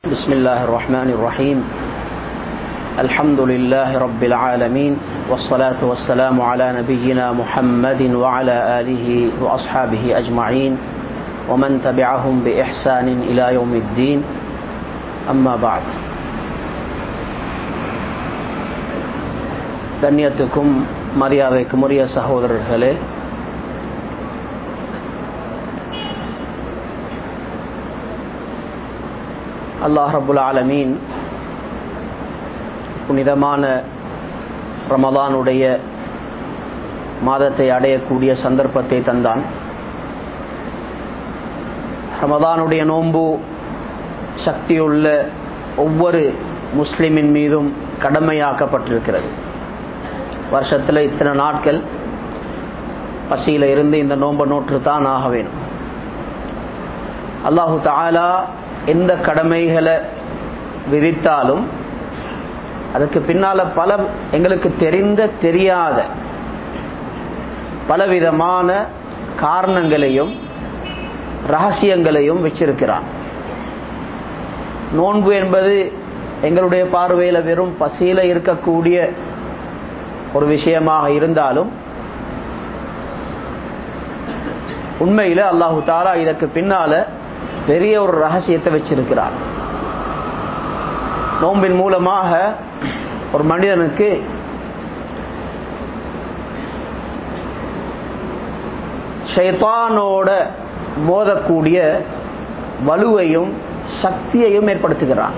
بسم الله الرحمن الرحيم الحمد لله رب العالمين والصلاة والسلام على نبينا محمد وعلى آله وأصحابه أجمعين ومن تبعهم بإحسان إلى يوم الدين أما بعد கண்ணியத்துக்கும் மரியாதைக்கும் உரிய சகோதரர்களே அல்லாஹ் ரபுல் ஆலமீன் புனிதமான ரமதானுடைய மாதத்தை அடையக்கூடிய சந்தர்ப்பத்தை தந்தான் ரமதானுடைய நோன்பு சக்தியுள்ள ஒவ்வொரு முஸ்லிமின் மீதும் கடமையாக்கப்பட்டிருக்கிறது வருஷத்தில் இத்தனை நாட்கள் பசியில் இருந்து இந்த நோன்பை நோற்று தான் ஆக வேணும் அல்லாஹு தாலா எந்த கடமைகளை விதித்தாலும் அதுக்கு பின்னால பல எங்களுக்கு தெரிந்த தெரியாத பலவிதமான காரணங்களையும் ரகசியங்களையும் வச்சிருக்கிறான் நோன்பு என்பது எங்களுடைய பார்வையில் வெறும் பசியில இருக்கக்கூடிய ஒரு விஷயமாக இருந்தாலும் உண்மையில அல்லாஹு தாலா இதற்கு பின்னால பெரிய ஒரு ரகசியத்தை வச்சிருக்கிறார் நோம்பின் மூலமாக ஒரு மனிதனுக்கு ஷைத்தானோட மோதக்கூடிய வலுவையும் சக்தியையும் ஏற்படுத்துகிறான்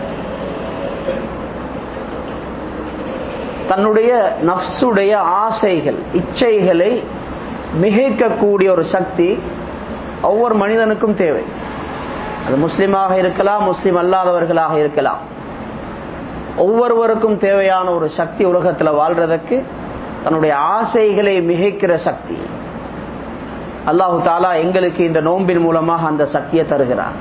தன்னுடைய நப்சுடைய ஆசைகள் இச்சைகளை மிகைக்கக்கூடிய ஒரு சக்தி ஒவ்வொரு மனிதனுக்கும் தேவை அது முஸ்லிமாக இருக்கலாம் முஸ்லிம் அல்லாதவர்களாக இருக்கலாம் ஒவ்வொருவருக்கும் தேவையான ஒரு சக்தி உலகத்தில் வாழ்றதுக்கு தன்னுடைய ஆசைகளை மிகைக்கிற சக்தி அல்லாஹு தாலா எங்களுக்கு இந்த நோம்பின் மூலமாக அந்த சக்தியை தருகிறார்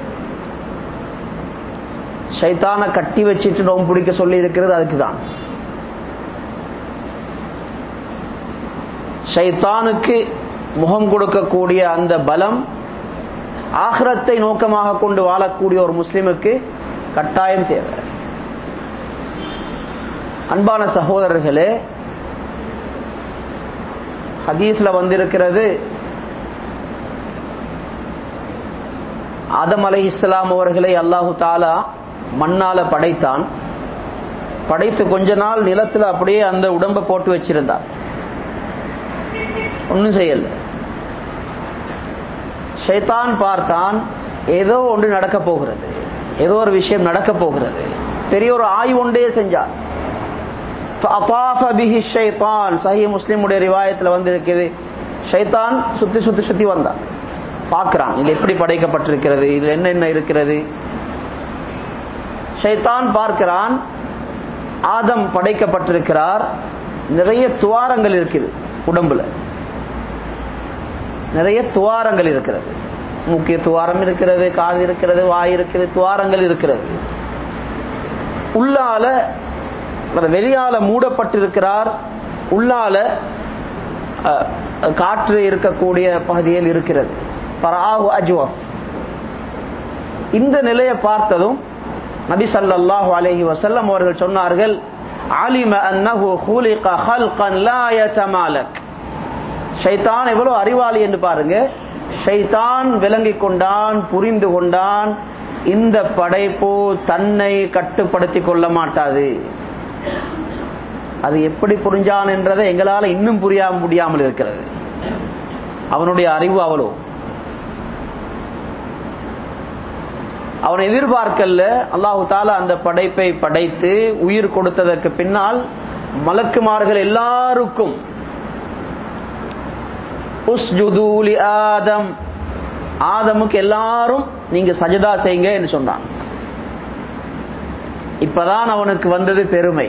சைத்தான கட்டி வச்சுட்டு நோம்பு பிடிக்க சொல்லி இருக்கிறது அதுக்கு தான் ஷைத்தானுக்கு முகம் கொடுக்கக்கூடிய அந்த பலம் ஆஹ்ரத்தை நோக்கமாக கொண்டு வாழக்கூடிய ஒரு முஸ்லிமுக்கு கட்டாயம் தேவை அன்பான சகோதரர்களே ஹதீஸ்ல வந்திருக்கிறது ஆதம் அலை இஸ்லாம் அவர்களை அல்லாஹு தாலா மண்ணால படைத்தான் படைத்து கொஞ்ச நாள் நிலத்தில் அப்படியே அந்த உடம்பை போட்டு வச்சிருந்தார் ஒன்றும் செய்யல ஷைத்தான் பார்த்தான் ஏதோ ஒன்று நடக்க போகிறது ஏதோ ஒரு விஷயம் நடக்க போகிறது பெரிய ஒரு ஆய்வு ஒன்றே செஞ்சார் சஹி முஸ்லிமுடைய ரிவாயத்தில் வந்து இருக்குது ஷைத்தான் சுத்தி சுத்தி சுத்தி வந்தான் பார்க்கிறான் இது எப்படி படைக்கப்பட்டிருக்கிறது இது என்னென்ன இருக்கிறது ஷைத்தான் பார்க்கிறான் ஆதம் படைக்கப்பட்டிருக்கிறார் நிறைய துவாரங்கள் இருக்குது உடம்புல நிறைய துவாரங்கள் இருக்கிறது முக்கிய துவாரம் இருக்கிறது காது இருக்கிறது வாய் இருக்கிறது துவாரங்கள் இருக்கிறது உள்ளால வெளியால மூடப்பட்டிருக்கிறார் உள்ளால காற்று இருக்கக்கூடிய பகுதியில் இருக்கிறது பராகு அஜ்வம் இந்த நிலையை பார்த்ததும் நபி சல்லாஹூ அலஹி வசல்லம் அவர்கள் சொன்னார்கள் ஆலிம அன்னஹு ஹூலிக ஹல்கன் லா யதமாலக் ஷைத்தான் எவ்வளவு அறிவாளி என்று பாருங்க ஷைத்தான் விளங்கிக் கொண்டான் புரிந்து கொண்டான் இந்த படைப்பு தன்னை கட்டுப்படுத்திக் கொள்ள மாட்டாது அது எப்படி புரிஞ்சான் என்றதை எங்களால் இன்னும் புரிய முடியாமல் இருக்கிறது அவனுடைய அறிவு அவ்வளோ அவன் எதிர்பார்க்கல அல்லாஹு தாலா அந்த படைப்பை படைத்து உயிர் கொடுத்ததற்கு பின்னால் மலக்குமார்கள் எல்லாருக்கும் உஸ்ஜுதூலி ஆதம் ஆதமுக்கு எல்லாரும் நீங்க சஜதா செய்யுங்க என்று சொன்னான் இப்பதான் அவனுக்கு வந்தது பெருமை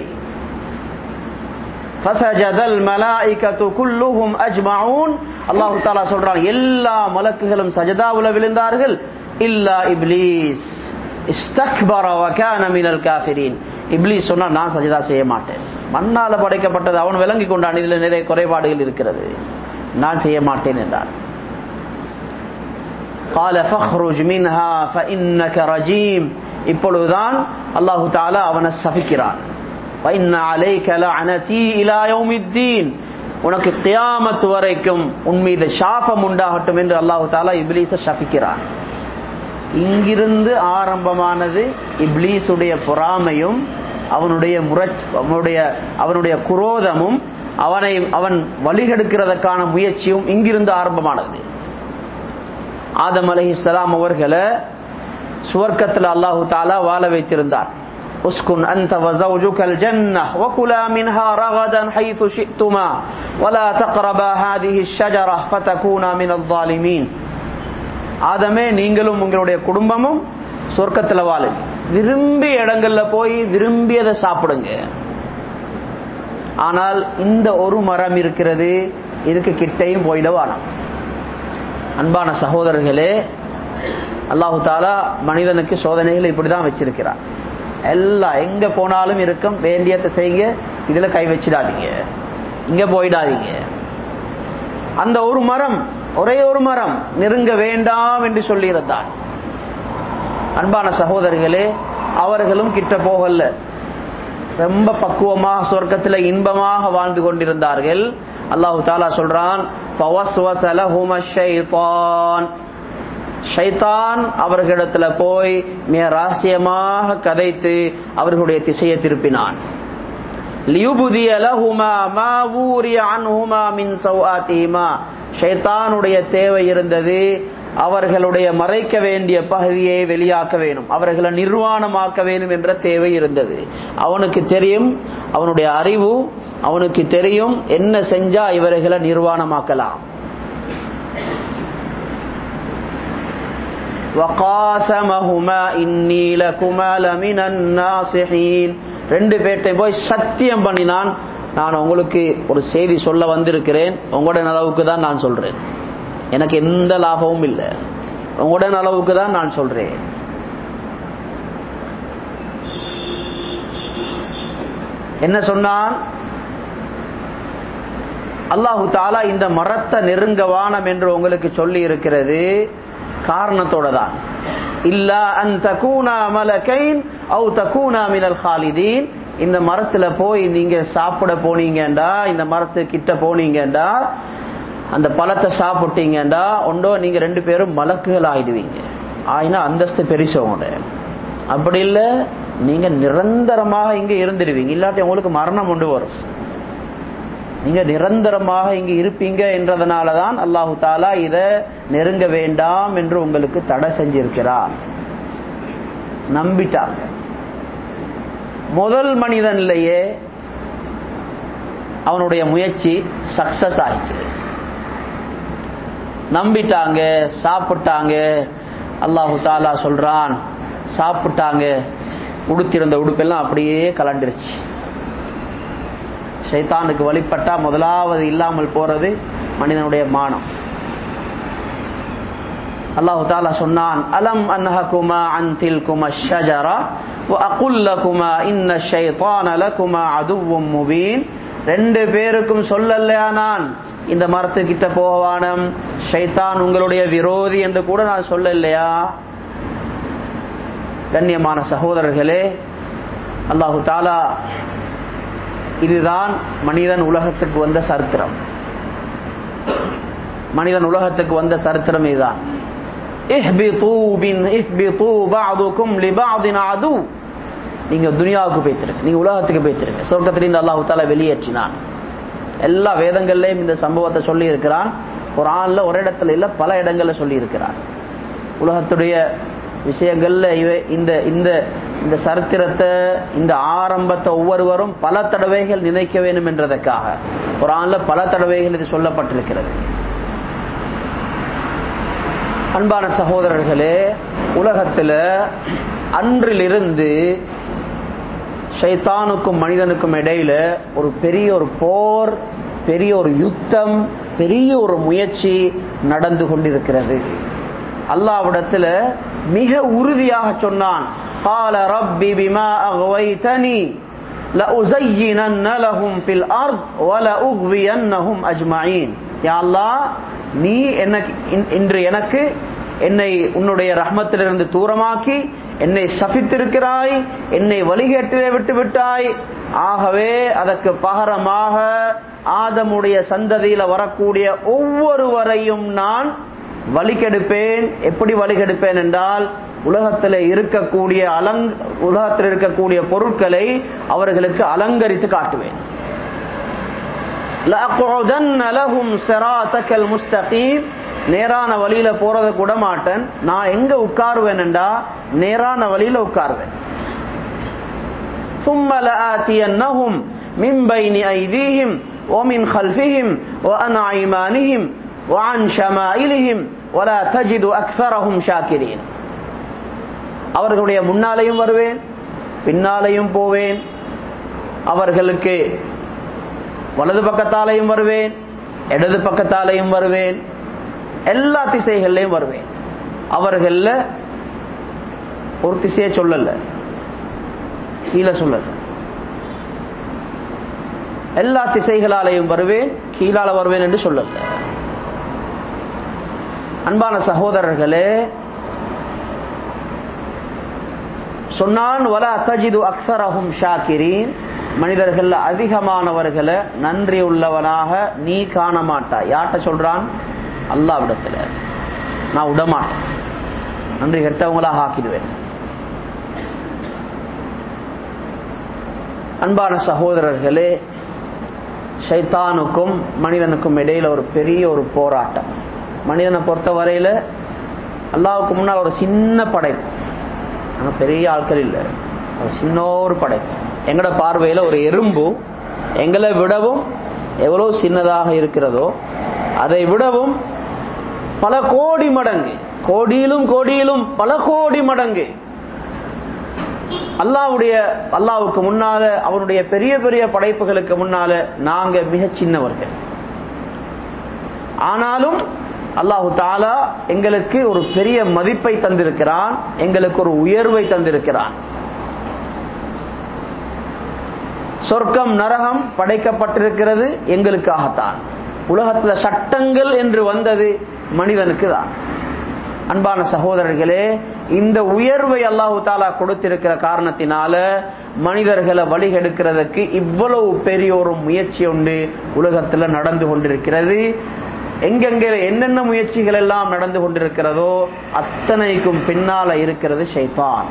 ஃபசஜதல் மலாயிகத்து குல்லுஹும் அஜ்மஊன் அல்லாஹ் தஆலா சொல்றான் எல்லா மலக்குகளும் சஜதாவுல விழுந்தார்கள் இல்லா இப்லீஸ் இஸ்தக்பர வ கான மினல் காஃபிரீன் இப்லீஸ் சொன்னா நான் சஜதா செய்ய மாட்டேன் மண்ணால படைக்கப்பட்டது அவன் விளங்கி கொண்டான் இதுல நிறைய குறைபாடுகள் இருக்கிறது நான் செய்ய மாட்டேன் என்றான் قال فاخرج منها فإنك رجيم இப்பொழுதுதான் அல்லாஹு தாலா அவனை சபிக்கிறான் وَإِنَّ عَلَيْكَ لَعْنَتِي إِلَى يَوْمِ الدِّينِ உனக்கு கியாமத் வரைக்கும் உன் மீது சாபம் உண்டாகட்டும் என்று அல்லாஹு தாலா இப்லீஸ சபிக்கிறான் இங்கிருந்து ஆரம்பமானது இப்லீஸுடைய பொறாமையும் அவனுடைய முறை அவனுடைய அவனுடைய குரோதமும் அவனை அவன் வழிகெடுக்கிறதற்கான முயற்சியும் இங்கிருந்து ஆரம்பமானது ஆதம் அலைஹிஸ்ஸலாம் அவர்களை சுவர்க்கத்தில் அல்லாஹு தாலா வாழ வைத்திருந்தார் اسكن أنت وزوجك الجنة وكلا منها رغدا حيث شئتما ولا تقربا هذه الشجرة فتكونا من الظالمين ஆதமே நீங்களும் உங்களுடைய குடும்பமும் சொர்க்கத்தில் வாழுங்க விரும்பிய இடங்கள்ல போய் விரும்பியதை சாப்பிடுங்க ஆனால் இந்த ஒரு மரம் இருக்கிறது இதுக்கு கிட்டையும் போயிட வேணாம் அன்பான சகோதரர்களே அல்லாஹு தாலா மனிதனுக்கு சோதனைகள் இப்படிதான் வச்சிருக்கிறார் எல்லாம் எங்க போனாலும் இருக்கும் வேண்டியத்தை செய்யுங்க இதுல கை வச்சிடாதீங்க இங்க போயிடாதீங்க அந்த ஒரு மரம் ஒரே ஒரு மரம் நெருங்க வேண்டாம் என்று சொல்லியிருந்தான் அன்பான சகோதரர்களே அவர்களும் கிட்ட போகல ரொம்ப பக்குவமாக சொர்க்கத்துல இன்பமாக வாழ்ந்து கொண்டிருந்தார்கள் அல்லாஹு தாலா சொல்றான் ஷைத்தான் அவர்களிடத்துல போய் மிக ரகசியமாக கதைத்து அவர்களுடைய திசையை திருப்பினான் ஷைத்தானுடைய தேவை இருந்தது அவர்களுடைய மறைக்க வேண்டிய பகுதியை வெளியாக்க வேணும் அவர்களை நிர்வாணமாக்க வேண்டும் என்ற தேவை இருந்தது அவனுக்கு தெரியும் அவனுடைய அறிவு அவனுக்கு தெரியும் என்ன செஞ்சா இவர்களை நிர்வாணமாக்கலாம் وقاسمهما إني لكما لمن الناصحين ரெண்டு பேர்ட்டை போய் சத்தியம் பண்ணினான் நான் உங்களுக்கு ஒரு செய்தி சொல்ல வந்திருக்கிறேன் உங்களோட அளவுக்கு தான் நான் சொல்றேன் எனக்கு எந்த லாபமும் இல்லை உங்களோட அளவுக்கு தான் நான் சொல்றேன் என்ன சொன்னான் அல்லாஹு தாலா இந்த மரத்தை நெருங்க வானம் என்று உங்களுக்கு சொல்லி இருக்கிறது காரணத்தோட தான் இல்லா அன் தகூனா மலகைன் அவு தகூனா மினல் ஹாலிதீன் இந்த மரத்துல போய் நீங்க சாப்பிட போனீங்கண்டா இந்த மரத்து கிட்ட போனீங்கண்டா அந்த பழத்தை சாப்பிட்டீங்கண்டா ஒன்றோ நீங்க ரெண்டு பேரும் மலக்குகள் ஆயிடுவீங்க ஆயினா அந்தஸ்து பெருசவங்க அப்படி இல்லை நீங்க நிரந்தரமாக இங்க இருந்துடுவீங்க இல்லாட்டி உங்களுக்கு மரணம் கொண்டு வரும் நீங்க நிரந்தரமாக இங்க இருப்பீங்க என்றதனாலதான் அல்லாஹு தாலா இத நெருங்க வேண்டாம் என்று உங்களுக்கு தடை செஞ்சிருக்கிறார் நம்பிட்டாங்க முதல் மனிதன்லயே அவனுடைய முயற்சி சக்சஸ் ஆயிடுச்சு நம்பிட்டாங்க சாப்பிட்டாங்க அல்லாஹு தாலா சொல்றான் சாப்பிட்டாங்க உடுத்திருந்த உடுப்பெல்லாம் அப்படியே கலண்டுருச்சு சைத்தானுக்கு வழிபட்டா முதலாவது இல்லாமல் போறது மனிதனுடைய மானம் அல்லாஹு தாலா சொன்னான் அலம் அன்ஹகுமா அன் தில்குமா ஷஜரா وأقول لكما إن الشيطان لكما عدو مبين ரெண்டு பேருக்கும் சொல்லலையா நான் இந்த மரத்துக்கிட்ட போவானம் ஷைத்தான் உங்களுடைய விரோதி என்று கூட நான் சொல்லலையா கண்ணியமான சகோதரர்களே அல்லாஹு தாலா இதுதான் மனிதன் உலகத்துக்கு வந்த சரித்திரம் மனிதன் உலகத்துக்கு வந்த சரித்திரம் இதுதான் நீங்க துனியாவுக்கு போய்த்திருங்க நீங்க உலகத்துக்கு போய்த்திருங்க சொர்க்கத்திலிருந்து அல்லாஹு தாலா வெளியேற்றினான் எல்லா வேதங்கள்லயும் இந்த சம்பவத்தை சொல்லி இருக்கிறான் ஒரு ஆள்ல ஒரு இடத்துல இல்ல பல இடங்கள்ல சொல்லி இருக்கிறான் உலகத்துடைய விஷயங்கள்ல இவை இந்த இந்த இந்த சரித்திரத்தை இந்த ஆரம்பத்தை ஒவ்வொருவரும் பல தடவைகள் நினைக்க வேண்டும் என்றதற்காக ஒரு ஆள்ல பல தடவைகள் இது சொல்லப்பட்டிருக்கிறது அன்பான சகோதரர்களே உலகத்துல அன்றிலிருந்து ஷைத்தானுக்கும் மனிதனுக்கும் இடையில ஒரு பெரிய ஒரு போர் பெரிய ஒரு யுத்தம் பெரிய ஒரு முயற்சி நடந்து கொண்டிருக்கிறது அல்லாவிடத்துல மிக உறுதியாக சொன்னான் قال رب بما أغويتني لأزينن لهم في الأرض ولأغوينهم أجمعين يا الله நீ எனக்கு இன்று எனக்கு என்னை உன்னுடைய ரஹ்மத்திலிருந்து தூரமாக்கி என்னை சபித்திருக்கிறாய் என்னை வழிகேட்டிலே விட்டு விட்டாய் ஆகவே அதற்கு பகரமாக ஆதமுடைய சந்ததியில வரக்கூடிய ஒவ்வொருவரையும் நான் வழிகெடுப்பேன் எப்படி வழிகெடுப்பேன் என்றால் உலகத்தில் இருக்கக்கூடிய அலங் உலகத்தில் இருக்கக்கூடிய பொருட்களை அவர்களுக்கு அலங்கரித்து காட்டுவேன் لَأَقْعُدَنَّ لَهُمْ صِرَاطَكَ الْمُسْتَقِيمَ நேரான வழியில போறத கூட மாட்டேன் நான் எங்க உட்காருவேன் என்றா நேரான வழியில உட்காருவேன் ثُمَّ لَآتِيَنَّهُمْ مِنْ بَيْنِ أَيْدِيهِمْ وَمِنْ خَلْفِهِمْ وَعَنْ أَيْمَانِهِمْ وَعَنْ شَمَائِلِهِمْ وَلَا تَجِدُ أَكْثَرَهُمْ شَاكِرِينَ அவர்களுடைய முன்னாலேயும் வருவேன் பின்னாலேயும் போவேன் அவர்களுக்கு வலது பக்கத்தாலையும் வருவேன் இடது பக்கத்தாலையும் வருவேன் எல்லா திசைகள்லையும் வருவேன் அவர்கள ஒரு திசையை சொல்லல கீழே சொல்லல எல்லா திசைகளாலையும் வருவேன் கீழால வருவேன் என்று சொல்லல அன்பான சகோதரர்களே சொன்னான் வல அத்தஜிது அக்சரஹும் ஷாக்கிரீன் மனிதர்கள் அதிகமானவர்களை நன்றி உள்ளவனாக நீ காண மாட்டாய் யார்கிட்ட சொல்றான் அல்லாவிடத்துல நான் விடமாட்டேன் நன்றி கெட்டவங்களாக ஆக்கிடுவேன் அன்பான சகோதரர்களே ஷைத்தானுக்கும் மனிதனுக்கும் இடையில ஒரு பெரிய ஒரு போராட்டம் மனிதனை பொறுத்த வரையில அல்லாவுக்கு முன்னால் ஒரு சின்ன படைப்பு ஆனா பெரிய ஆட்கள் இல்லை ஒரு சின்ன ஒரு படைப்பு எங்கட பார்வையில ஒரு எறும்பு எங்களை விடவும் எவ்வளவு சின்னதாக இருக்கிறதோ அதை விடவும் பல கோடி மடங்கு கோடியிலும் கோடியிலும் பல கோடி மடங்கு அல்லாவுடைய அல்லாவுக்கு முன்னால அவனுடைய பெரிய பெரிய படைப்புகளுக்கு முன்னால நாங்க மிக சின்னவர்கள் ஆனாலும் அல்லாஹு தாலா எங்களுக்கு ஒரு பெரிய மதிப்பை தந்திருக்கிறான் எங்களுக்கு ஒரு உயர்வை தந்திருக்கிறான் சொர்க்கம் நரகம் படைக்கப்பட்டிருக்கிறது எங்களுக்காகத்தான் உலகத்துல சட்டங்கள் என்று வந்தது மனிதனுக்கு தான் அன்பான சகோதரர்களே இந்த உயர்வை அல்லாஹு தாலா கொடுத்திருக்கிற காரணத்தினால மனிதர்களை வழிகெடுக்கிறதுக்கு இவ்வளவு பெரிய ஒரு முயற்சி உண்டு உலகத்துல நடந்து கொண்டிருக்கிறது எங்கெங்க என்னென்ன முயற்சிகள் எல்லாம் நடந்து கொண்டிருக்கிறதோ அத்தனைக்கும் பின்னால இருக்கிறது ஷைத்தான்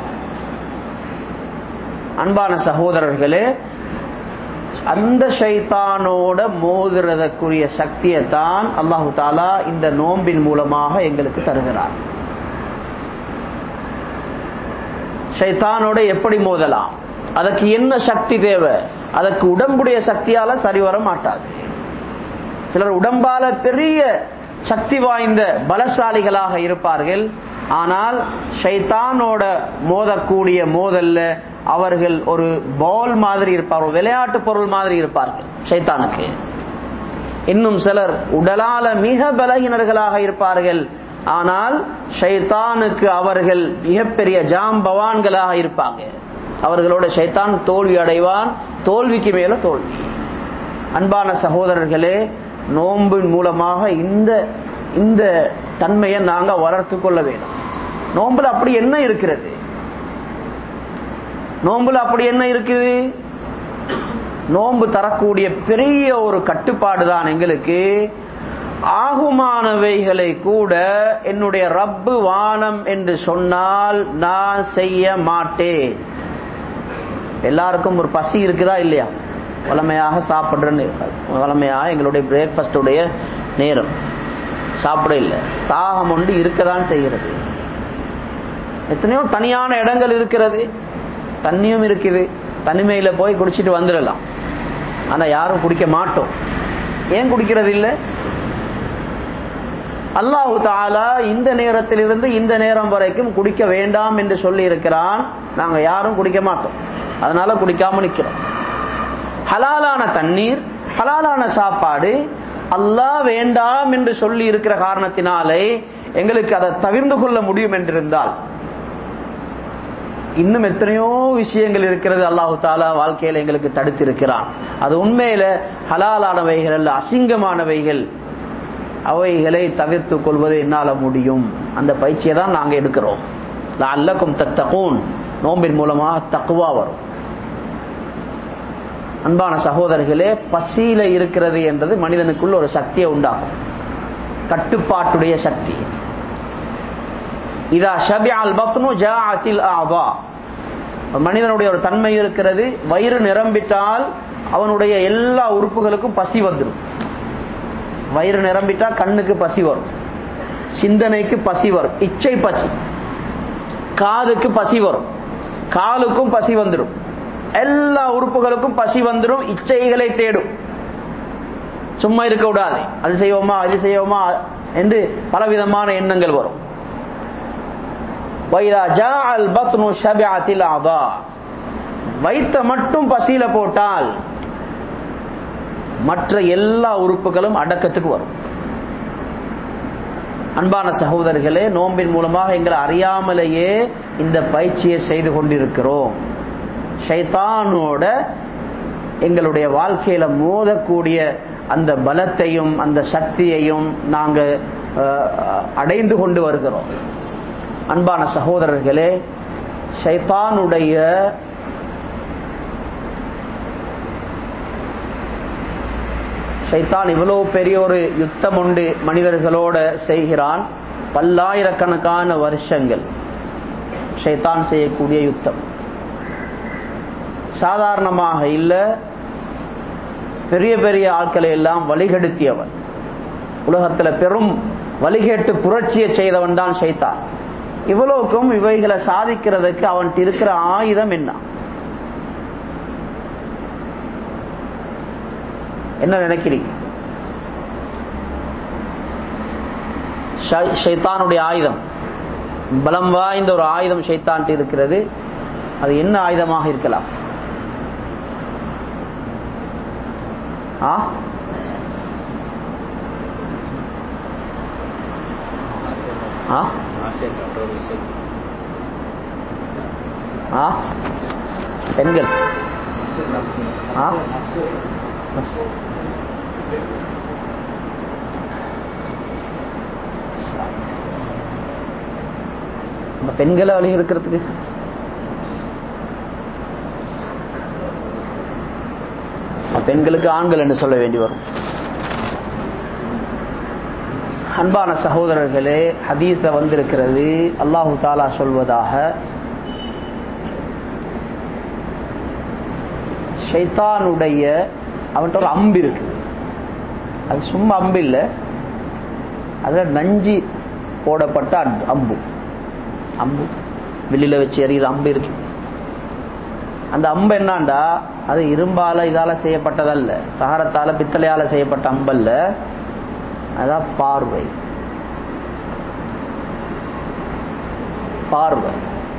அன்பான சகோதரர்களே அந்த ஷைத்தானோட மோதுறதற்குரிய சக்தியை தான் அல்லாஹு தாலா இந்த நோம்பின் மூலமாக எங்களுக்கு தருகிறார் ஷைத்தானோட எப்படி மோதலாம் அதற்கு என்ன சக்தி தேவை அதற்கு உடம்புடைய சக்தியால சரி வர மாட்டாது சிலர் உடம்பால பெரிய சக்தி வாய்ந்த பலசாலிகளாக இருப்பார்கள் ஆனால் ஷைத்தானோட மோதக்கூடிய மோதல்ல அவர்கள் ஒரு பால் மாதிரி இருப்பார் ஒரு விளையாட்டு பொருள் மாதிரி இருப்பார்கள் ஷைத்தானுக்கு இன்னும் சிலர் உடலால மிக பலகினர்களாக இருப்பார்கள் ஆனால் ஷைத்தானுக்கு அவர்கள் மிகப்பெரிய ஜாம்பவான்களாக இருப்பாங்க அவர்களோட ஷைத்தான் தோல்வி அடைவான் தோல்விக்கு மேல தோல்வி அன்பான சகோதரர்களே நோம்பின் மூலமாக இந்த இந்த தன்மையை நாங்க வளர்த்து கொள்ள வேண்டும் நோம்புல அப்படி என்ன இருக்கிறது நோம்புல அப்படி என்ன இருக்குது நோன்பு தரக்கூடிய பெரிய ஒரு கட்டுப்பாடு தான் எங்களுக்கு ஆகுமானவைகளை கூட என்னுடைய ரப்பு வானம் என்று சொன்னால் நான் செய்ய மாட்டேன் எல்லாருக்கும் ஒரு பசி இருக்குதா இல்லையா வளமையாக சாப்பிடுறேன்னு வளமையாக எங்களுடைய பிரேக்ஃபாஸ்டுடைய நேரம் சாப்பிட இல்லை தாகம் ஒன்று இருக்கதான் செய்கிறது எத்தனையோ தனியான இடங்கள் இருக்கிறது தண்ணியும் இருக்குது தனிமையில போய் குடிச்சிட்டு வந்துடலாம் ஆனா யாரும் குடிக்க மாட்டோம் ஏன் குடிக்கிறது இல்லை அல்லாஹு தாலா இந்த நேரத்திலிருந்து இந்த நேரம் வரைக்கும் குடிக்க வேண்டாம் என்று சொல்லி இருக்கிறான் நாங்க யாரும் குடிக்க மாட்டோம் அதனால குடிக்காம நிக்கிறோம் ஹலாலான தண்ணீர் ஹலாலான சாப்பாடு அல்லாஹ் வேண்டாம் என்று சொல்லி இருக்கிற காரணத்தினாலே எங்களுக்கு அதை தவிர்ந்து கொள்ள முடியும் என்றிருந்தால் இன்னும் எத்தனையோ விஷயங்கள் இருக்கிறது அல்லாஹு தாலா வாழ்க்கையில எங்களுக்கு தடுத்திருக்கிறான் அது உண்மையில ஹலாலானவைகள் அல்ல அசிங்கமானவைகள் அவைகளை தவிர்த்து கொள்வது என்னால முடியும் அந்த பயிற்சியை தான் நாங்க எடுக்கிறோம் லஅல்லக்கும் தத்தகூன் நோம்பின் மூலமாக தக்குவா வரும் அன்பான சகோதரர்களே பசியில இருக்கிறது என்றது மனிதனுக்குள்ள ஒரு சக்தியை உண்டாகும் கட்டுப்பாட்டுடைய சக்தி இதா ஷபிஅல் பத்னு ஜாஅத்தில் ஆபா மனிதனுடைய ஒரு தன்மை இருக்கிறது வயிறு நிரம்பிட்டால் அவனுடைய எல்லா உறுப்புகளுக்கும் பசி வந்துடும் வயிறு நிரம்பிட்டா கண்ணுக்கு பசி வரும் சிந்தனைக்கு பசி வரும் இச்சை பசி காதுக்கு பசி வரும் காலுக்கும் பசி வந்துடும் எல்லா உறுப்புகளுக்கும் பசி வந்துடும் இச்சைகளை தேடும் சும்மா இருக்க கூடாது அது செய்வோமா அது செய்வோமா என்று பலவிதமான எண்ணங்கள் வரும் வைதா ஜா அல் பத்னு ஷபிஅத்தில் அதா வைத்த மட்டும் பசியில போட்டால் மற்ற எல்லா உறுப்புகளும் அடக்கத்துக்கு வரும் அன்பான சகோதரர்களே நோம்பின் மூலமாக எங்களை அறியாமலேயே இந்த பயிற்சியை செய்து கொண்டிருக்கிறோம் ஷைத்தானோட எங்களுடைய வாழ்க்கையில மோதக்கூடிய அந்த பலத்தையும் அந்த சக்தியையும் நாங்க அடைந்து கொண்டு வருகிறோம் அன்பான சகோதரர்களே ஷைத்தானுடைய ஷைத்தான் இவ்வளவு பெரிய ஒரு யுத்தம் உண்டு மனிதர்களோட செய்கிறான் பல்லாயிரக்கணக்கான வருஷங்கள் ஷைத்தான் செய்யக்கூடிய யுத்தம் சாதாரணமாக இல்ல பெரிய பெரிய ஆட்களை எல்லாம் வழிகெடுத்தியவன் உலகத்துல பெரும் வழிகேட்டு புரட்சியை செய்தவன் தான் ஷைத்தான் இவ்வளவுக்கும் இவைகளை சாதிக்கிறதுக்கு அவன் இருக்கிற ஆயுதம் என்ன என்ன நினைக்கிறீங்க ஷைத்தானுடைய ஆயுதம் பலம் வாய்ந்த ஒரு ஆயுதம் ஷைத்தான் இருக்கிறது அது என்ன ஆயுதமாக இருக்கலாம் ஆ ஆ ஆ பெண்கள் ஆ நம்ம பெண்களை வழி இருக்கிறதுக்கு பெண்களுக்கு ஆண்கள் என்று சொல்ல வேண்டி வரும் அன்பான சகோதரர்களே ஹதீஸ்ல வந்திருக்கிறது அல்லாஹு தாலா சொல்வதாக ஷைத்தானுடைய அவன்கிட்ட ஒரு அம்பு இருக்கு அது சும்மா அம்பு இல்லை அதுல நஞ்சி போடப்பட்ட அம்பு அம்பு வெளியில வச்சு எறிகிற அம்பு இருக்கு அந்த அம்பு என்னாண்டா அது இரும்பால இதால செய்யப்பட்டதல்ல தகரத்தால பித்தளையால செய்யப்பட்ட அம்பல்ல அதான் பார்வை பார்வை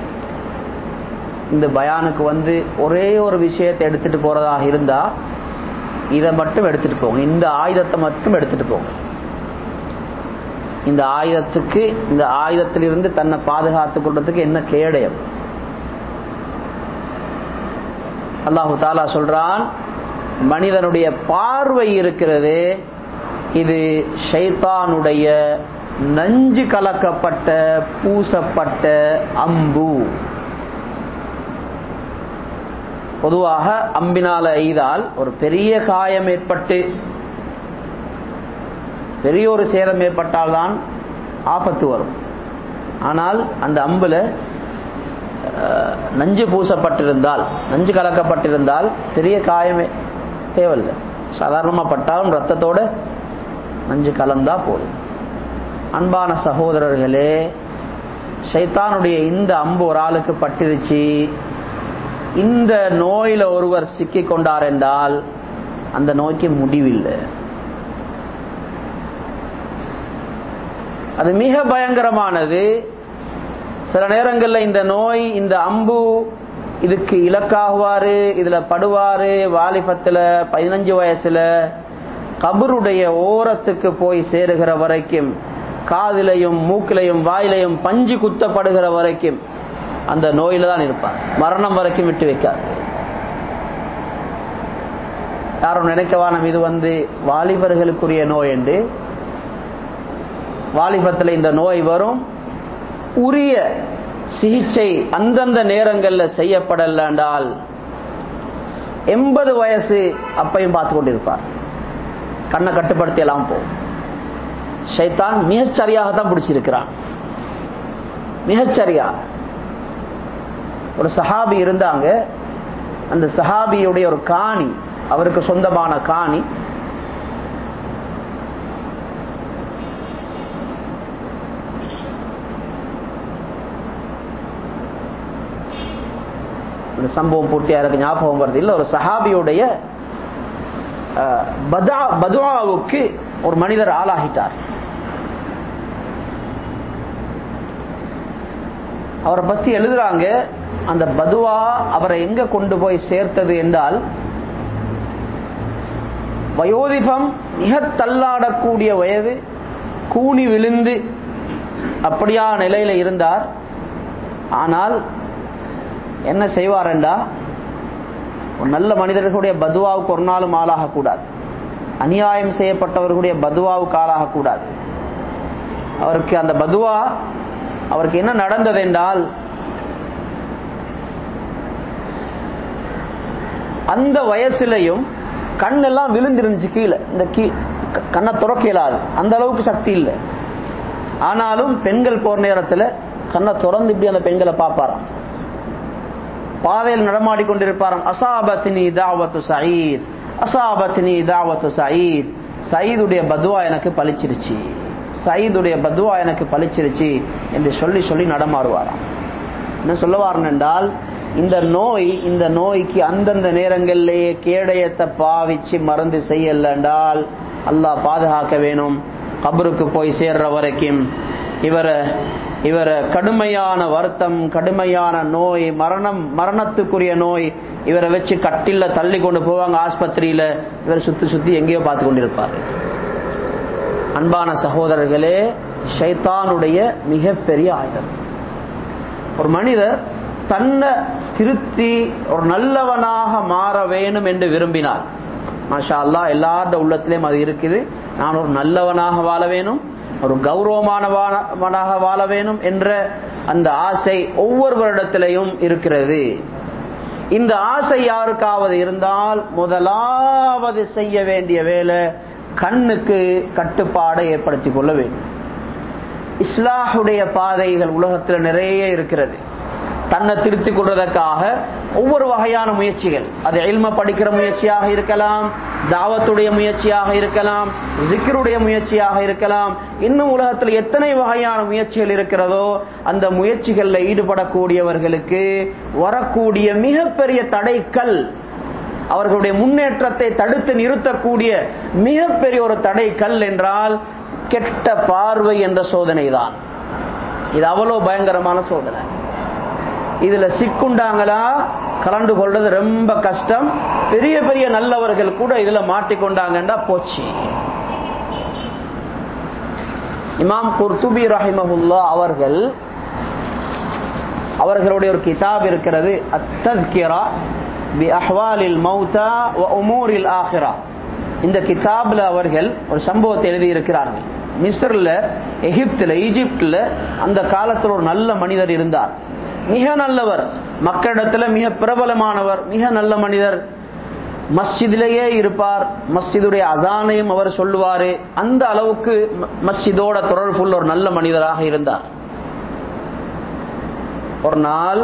இந்த பயானுக்கு வந்து ஒரே ஒரு விஷயத்தை எடுத்துட்டு போறதாக இருந்தா இதை மட்டும் எடுத்துட்டு போங்க இந்த ஆயுதத்தை மட்டும் எடுத்துட்டு போங்க இந்த ஆயுதத்துக்கு இந்த ஆயுதத்திலிருந்து தன்னை பாதுகாத்துக் கொள்றதுக்கு என்ன கேடயம் அல்லாஹு தாலா சொல்றான் மனிதனுடைய பார்வை இருக்கிறது இது ஷைத்தானுடைய நஞ்சு கலக்கப்பட்ட பூசப்பட்ட அம்பு பொதுவாக அம்பினால எய்தால் ஒரு பெரிய காயம் ஏற்பட்டு பெரிய ஒரு சேதம் ஏற்பட்டால்தான் ஆபத்து வரும் ஆனால் அந்த அம்புல நஞ்சு பூசப்பட்டிருந்தால் நஞ்சு கலக்கப்பட்டிருந்தால் பெரிய காயமே தேவையில்லை சாதாரணமாக பட்டாலும் ரத்தத்தோட நஞ்சு கலந்தா போதும் அன்பான சகோதரர்களே சைத்தானுடைய இந்த அம்பு ஒரு ஆளுக்கு பட்டிருச்சு இந்த நோயில ஒருவர் சிக்கிக் கொண்டார் என்றால் அந்த நோய்க்கு முடிவில்லை அது மிக பயங்கரமானது சில நேரங்களில் இந்த நோய் இந்த அம்பு இதுக்கு இலக்காகுவாரு இதுல படுவாரு வாலிபத்துல பதினஞ்சு வயசுல கபருடைய ஓரத்துக்கு போய் சேருகிற வரைக்கும் காதிலையும் மூக்கிலையும் வாயிலையும் பஞ்சு குத்தப்படுகிற வரைக்கும் அந்த நோயில தான் இருப்பார் மரணம் வரைக்கும் விட்டு வைக்காது யாரும் நினைக்கவானம் இது வந்து வாலிபர்களுக்குரிய நோய் என்று வாலிபத்தில் இந்த நோய் வரும் உரிய சிகிச்சை அந்தந்த நேரங்களில் செய்யப்படல என்றால் எண்பது வயசு அப்பையும் பார்த்து கொண்டிருப்பார் கண்ணை கட்டுப்படுத்தி எல்லாம் போகும் ஷைத்தான் மிகச்சரியாக தான் பிடிச்சிருக்கிறான் மிகச்சரியா ஒரு சஹாபி இருந்தாங்க அந்த சஹாபியுடைய ஒரு காணி அவருக்கு சொந்தமான காணி இந்த சம்பவம் பூர்த்தியா எனக்கு ஞாபகம் வருது இல்ல ஒரு சஹாபியுடைய பதுவாவுக்கு ஒரு மனிதர் ஆளாகிட்டார் அவரை பத்தி எழுதுறாங்க அந்த பதுவா அவரை எங்க கொண்டு போய் சேர்த்தது என்றால் வயோதிபம் மிக தள்ளாடக்கூடிய வயது கூனி விழுந்து அப்படியா நிலையில இருந்தார் ஆனால் என்ன செய்வார் என்றா ஒரு நல்ல மனிதர்களுடைய பதுவாவுக்கு ஒரு நாளும் ஆளாக கூடாது அநியாயம் செய்யப்பட்டவர்களுடைய பதுவாவுக்கு ஆளாக கூடாது அவருக்கு அந்த பதுவா அவருக்கு என்ன நடந்தது என்றால் அந்த வயசுலையும் கண்ணெல்லாம் விழுந்திருந்துச்சு கீழே இந்த கீ கண்ணை துறக்க இயலாது அந்த அளவுக்கு சக்தி இல்லை ஆனாலும் பெண்கள் போற நேரத்தில் கண்ணை திறந்து இப்படி அந்த பெண்களை பார்ப்பாராம் பாதையில் நடமாடி கொண்டிருப்பாராம் அசாபத்தினி தாவத்து சயீத் அசாபத்தினி தாவத்து சயீத் சயீதுடைய பதுவா எனக்கு பளிச்சிருச்சு சயீதுடைய பதுவா எனக்கு பளிச்சிருச்சு என்று சொல்லி சொல்லி நடமாறுவாராம் என்ன சொல்லுவார் என்றால் இந்த நோய் இந்த நோய்க்கு அந்தந்த நேரங்களிலேயே கேடயத்தை பாவிச்சு மருந்து செய்யல என்றால் அல்லாஹ் பாதுகாக்க வேணும் கபருக்கு போய் சேர்ற வரைக்கும் இவரை இவரை கடுமையான வருத்தம் கடுமையான நோய் மரணம் மரணத்துக்குரிய நோய் இவரை வச்சு கட்டில தள்ளி கொண்டு போவாங்க ஆஸ்பத்திரியில இவர் சுத்தி சுத்தி எங்கேயோ பார்த்து கொண்டிருப்பாரு அன்பான சகோதரர்களே ஷைத்தானுடைய மிகப்பெரிய ஆயுதம் ஒரு மனிதர் தன்னை திருத்தி ஒரு நல்லவனாக மாற வேணும் என்று விரும்பினார் மாஷா அல்லா எல்லாரோட உள்ளத்திலேயும் அது இருக்குது நான் ஒரு நல்லவனாக வாழ வேணும் ஒரு கௌரவமானவனாக வாழ வேணும் என்ற அந்த ஆசை ஒவ்வொருவரிடத்திலையும் இருக்கிறது இந்த ஆசை யாருக்காவது இருந்தால் முதலாவது செய்ய வேண்டிய வேலை கண்ணுக்கு கட்டுப்பாடை ஏற்படுத்திக் கொள்ள வேண்டும் இஸ்லாஹுடைய பாதைகள் உலகத்தில் நிறைய இருக்கிறது தன்னை திருத்திக் கொள்வதற்காக ஒவ்வொரு வகையான முயற்சிகள் அது எல்ம படிக்கிற முயற்சியாக இருக்கலாம் தாவத்துடைய முயற்சியாக இருக்கலாம் ஜிக்கருடைய முயற்சியாக இருக்கலாம் இன்னும் உலகத்தில் எத்தனை வகையான முயற்சிகள் இருக்கிறதோ அந்த முயற்சிகளில் ஈடுபடக்கூடியவர்களுக்கு வரக்கூடிய மிகப்பெரிய தடைக்கல் அவர்களுடைய முன்னேற்றத்தை தடுத்து நிறுத்தக்கூடிய மிகப்பெரிய ஒரு தடை கல் என்றால் கெட்ட பார்வை என்ற சோதனை தான் இது அவ்வளவு பயங்கரமான சோதனை இதுல சிக்குண்டாங்களா கலந்து கொள்றது ரொம்ப கஷ்டம் பெரிய பெரிய நல்லவர்கள் கூட இதுல மாட்டிக்கொண்டாங்கன்னா போச்சு இமாம் குர்துபி ரஹிமஹுல்லா அவர்கள் அவர்களுடைய ஒரு கிதாப் இருக்கிறது அத்தத்கிரா பி அஹ்வாலில் மௌதா வ உமூரில் ஆஹிரா இந்த கிதாப்ல அவர்கள் ஒரு சம்பவத்தை எழுதி இருக்கிறார்கள் மிஸ்ர்ல எகிப்துல ஈஜிப்ட்ல அந்த காலத்தில் ஒரு நல்ல மனிதர் இருந்தார் மிக நல்லவர் மக்களிடத்துல மிக பிரபலமானவர் மிக நல்ல மனிதர் மஸ்ஜிதிலேயே இருப்பார் மஸ்ஜிதுடைய அதானையும் அவர் சொல்லுவாரு அந்த அளவுக்கு மஸ்ஜிதோட தொடர்புள்ள ஒரு நல்ல மனிதராக இருந்தார் ஒரு நாள்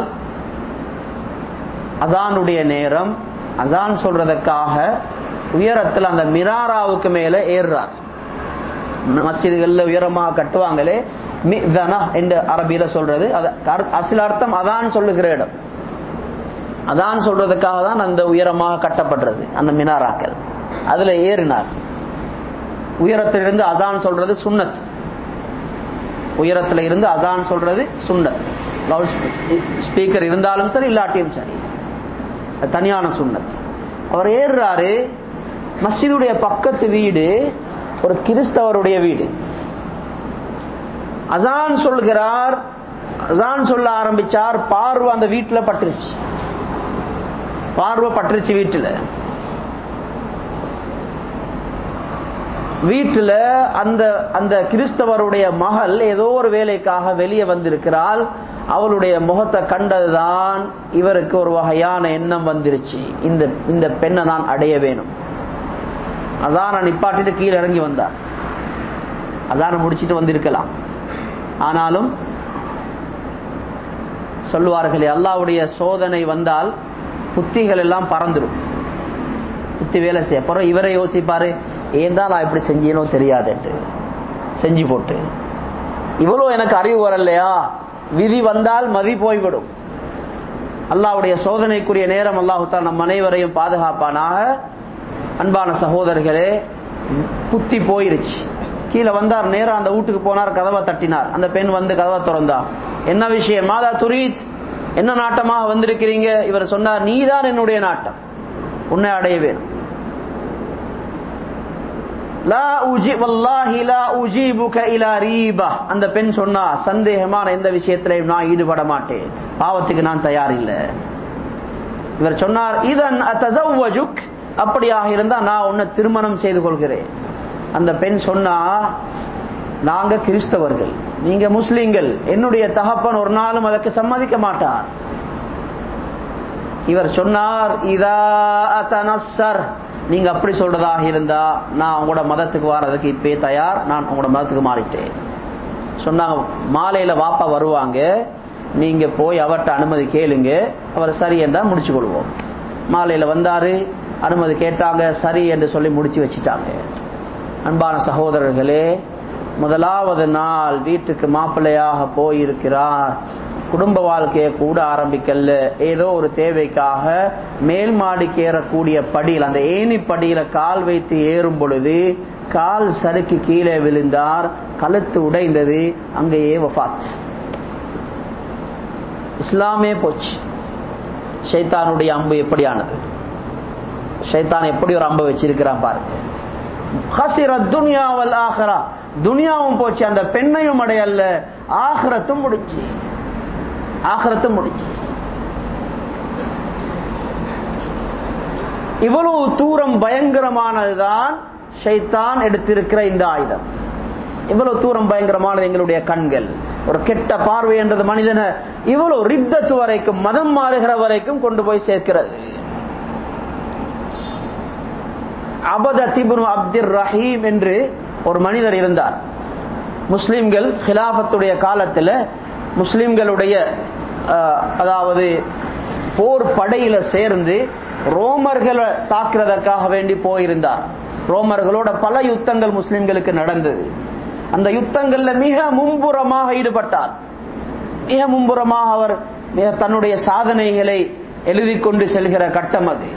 அதானுடைய நேரம் அதான் சொல்றதுக்காக உயரத்தில் அந்த மிராராவுக்கு மேல ஏறுறார் மஸ்ஜிதுகள்ல உயரமாக கட்டுவாங்களே மிதனா என்று அரபியில சொல்றது அசில அர்த்தம் அதான் சொல்லுகிற இடம் அதான் சொல்றதுக்காக தான் அந்த உயரமாக கட்டப்படுறது அந்த மினாராக்கள் அதுல ஏறினார் உயரத்திலிருந்து அதான் சொல்றது சுண்ணத் உயரத்துல இருந்து அதான் சொல்றது சுண்ணத் லவுட் ஸ்பீக்கர் இருந்தாலும் சரி இல்லாட்டியும் சரி தனியான சுண்ணத் அவர் ஏறுறாரு மஸ்ஜிதுடைய பக்கத்து வீடு ஒரு கிறிஸ்தவருடைய வீடு அசான் சொல்கிறார் அசான் சொல்ல ஆரம்பிச்சார் பார்வை அந்த வீட்டுல பட்டுருச்சு பார்வை பட்டுருச்சு வீட்டுல வீட்டுல அந்த அந்த கிறிஸ்தவருடைய மகள் ஏதோ ஒரு வேலைக்காக வெளியே வந்திருக்கிறாள் அவளுடைய முகத்தை கண்டதுதான் இவருக்கு ஒரு வகையான எண்ணம் வந்துருச்சு இந்த இந்த பெண்ணை நான் அடைய வேணும் அதான் நான் நிப்பாட்டிட்டு கீழே இறங்கி வந்தார் அதான் முடிச்சிட்டு வந்திருக்கலாம் ஆனாலும் சொல்லுவார்களே அல்லாவுடைய சோதனை வந்தால் புத்திகள் எல்லாம் பறந்துடும் புத்தி வேலை செய்ய அப்புறம் இவரை யோசிப்பாரு ஏன் தான் நான் இப்படி செஞ்சேனோ தெரியாதுன்ட்டு செஞ்சு போட்டு இவ்வளோ எனக்கு அறிவு வரலையா விதி வந்தால் மதி போய்விடும் அல்லாவுடைய சோதனைக்குரிய நேரம் அல்லாஹுத்தான் நம் அனைவரையும் பாதுகாப்பானாக அன்பான சகோதரர்களே புத்தி போயிருச்சு கீழே வந்தார் நேரம் அந்த வீட்டுக்கு போனார் கதவை தட்டினார் அந்த பெண் வந்து கதவை திறந்தா என்ன விஷயம் மாதா துரீத் என்ன நாட்டமாக வந்திருக்கிறீங்க இவர் சொன்னார் நீதான் என்னுடைய நாட்டம் உன்னை அடைய வேணும் அந்த பெண் சொன்னா சந்தேகமான எந்த விஷயத்திலையும் நான் ஈடுபட மாட்டேன் பாவத்துக்கு நான் தயார் இல்லை இவர் சொன்னார் இதன் அப்படியாக இருந்தா நான் உன்னை திருமணம் செய்து கொள்கிறேன் அந்த பெண் சொன்னா நாங்க கிறிஸ்தவர்கள் நீங்க முஸ்லிம்கள் என்னுடைய தகப்பன் ஒரு நாளும் அதற்கு சம்மதிக்க மாட்டார் இவர் சொன்னார் இதா அத்தனசர் நீங்க அப்படி சொல்றதாக இருந்தா நான் உங்களோட மதத்துக்கு வர்றதுக்கு இப்பே தயார் நான் உங்களோட மதத்துக்கு மாறிட்டேன் சொன்னாங்க மாலையில வாப்பா வருவாங்க நீங்க போய் அவர்கிட்ட அனுமதி கேளுங்க அவர் சரி என்றா முடிச்சு கொள்வோம் மாலையில வந்தாரு அனுமதி கேட்டாங்க சரி என்று சொல்லி முடிச்சு வச்சுட்டாங்க அன்பான சகோதரர்களே முதலாவது நாள் வீட்டுக்கு மாப்பிள்ளையாக போயிருக்கிறார் குடும்ப வாழ்க்கையை கூட ஆரம்பிக்கல ஏதோ ஒரு தேவைக்காக மேல் மாடிக்கு ஏறக்கூடிய படியில் அந்த ஏணி படியில கால் வைத்து ஏறும் பொழுது கால் சறுக்கி கீழே விழுந்தார் கழுத்து உடைந்தது அங்கேயே வஃத் இஸ்லாமே போச்சு ஷைத்தானுடைய அம்பு எப்படியானது ஷைத்தான் எப்படி ஒரு அம்பு வச்சிருக்கிறான் பாருங்க துனியாவல் ஆஹரா துனியாவும் போச்சு அந்த பெண்ணையும் அடையல்ல ஆகரத்தும் முடிச்சு ஆகரத்தும் முடிச்சு இவ்வளவு தூரம் பயங்கரமானதுதான் ஷைத்தான் எடுத்திருக்கிற இந்த ஆயுதம் இவ்வளவு தூரம் பயங்கரமானது எங்களுடைய கண்கள் ஒரு கெட்ட பார்வை என்றது மனிதனை இவ்வளவு ரித்தத்து வரைக்கும் மதம் மாறுகிற வரைக்கும் கொண்டு போய் சேர்க்கிறது அபத திபுன் அப்துல் ரஹீம் என்று ஒரு மனிதர் இருந்தார் முஸ்லிம்கள் ஹிலாபத்துடைய காலத்தில் முஸ்லிம்களுடைய அதாவது போர் படையில சேர்ந்து ரோமர்களை தாக்குறதற்காக வேண்டி போயிருந்தார் ரோமர்களோட பல யுத்தங்கள் முஸ்லிம்களுக்கு நடந்தது அந்த யுத்தங்கள்ல மிக மும்புறமாக ஈடுபட்டார் மிக மும்புறமாக அவர் மிக தன்னுடைய சாதனைகளை எழுதி கொண்டு செல்கிற கட்டம் அது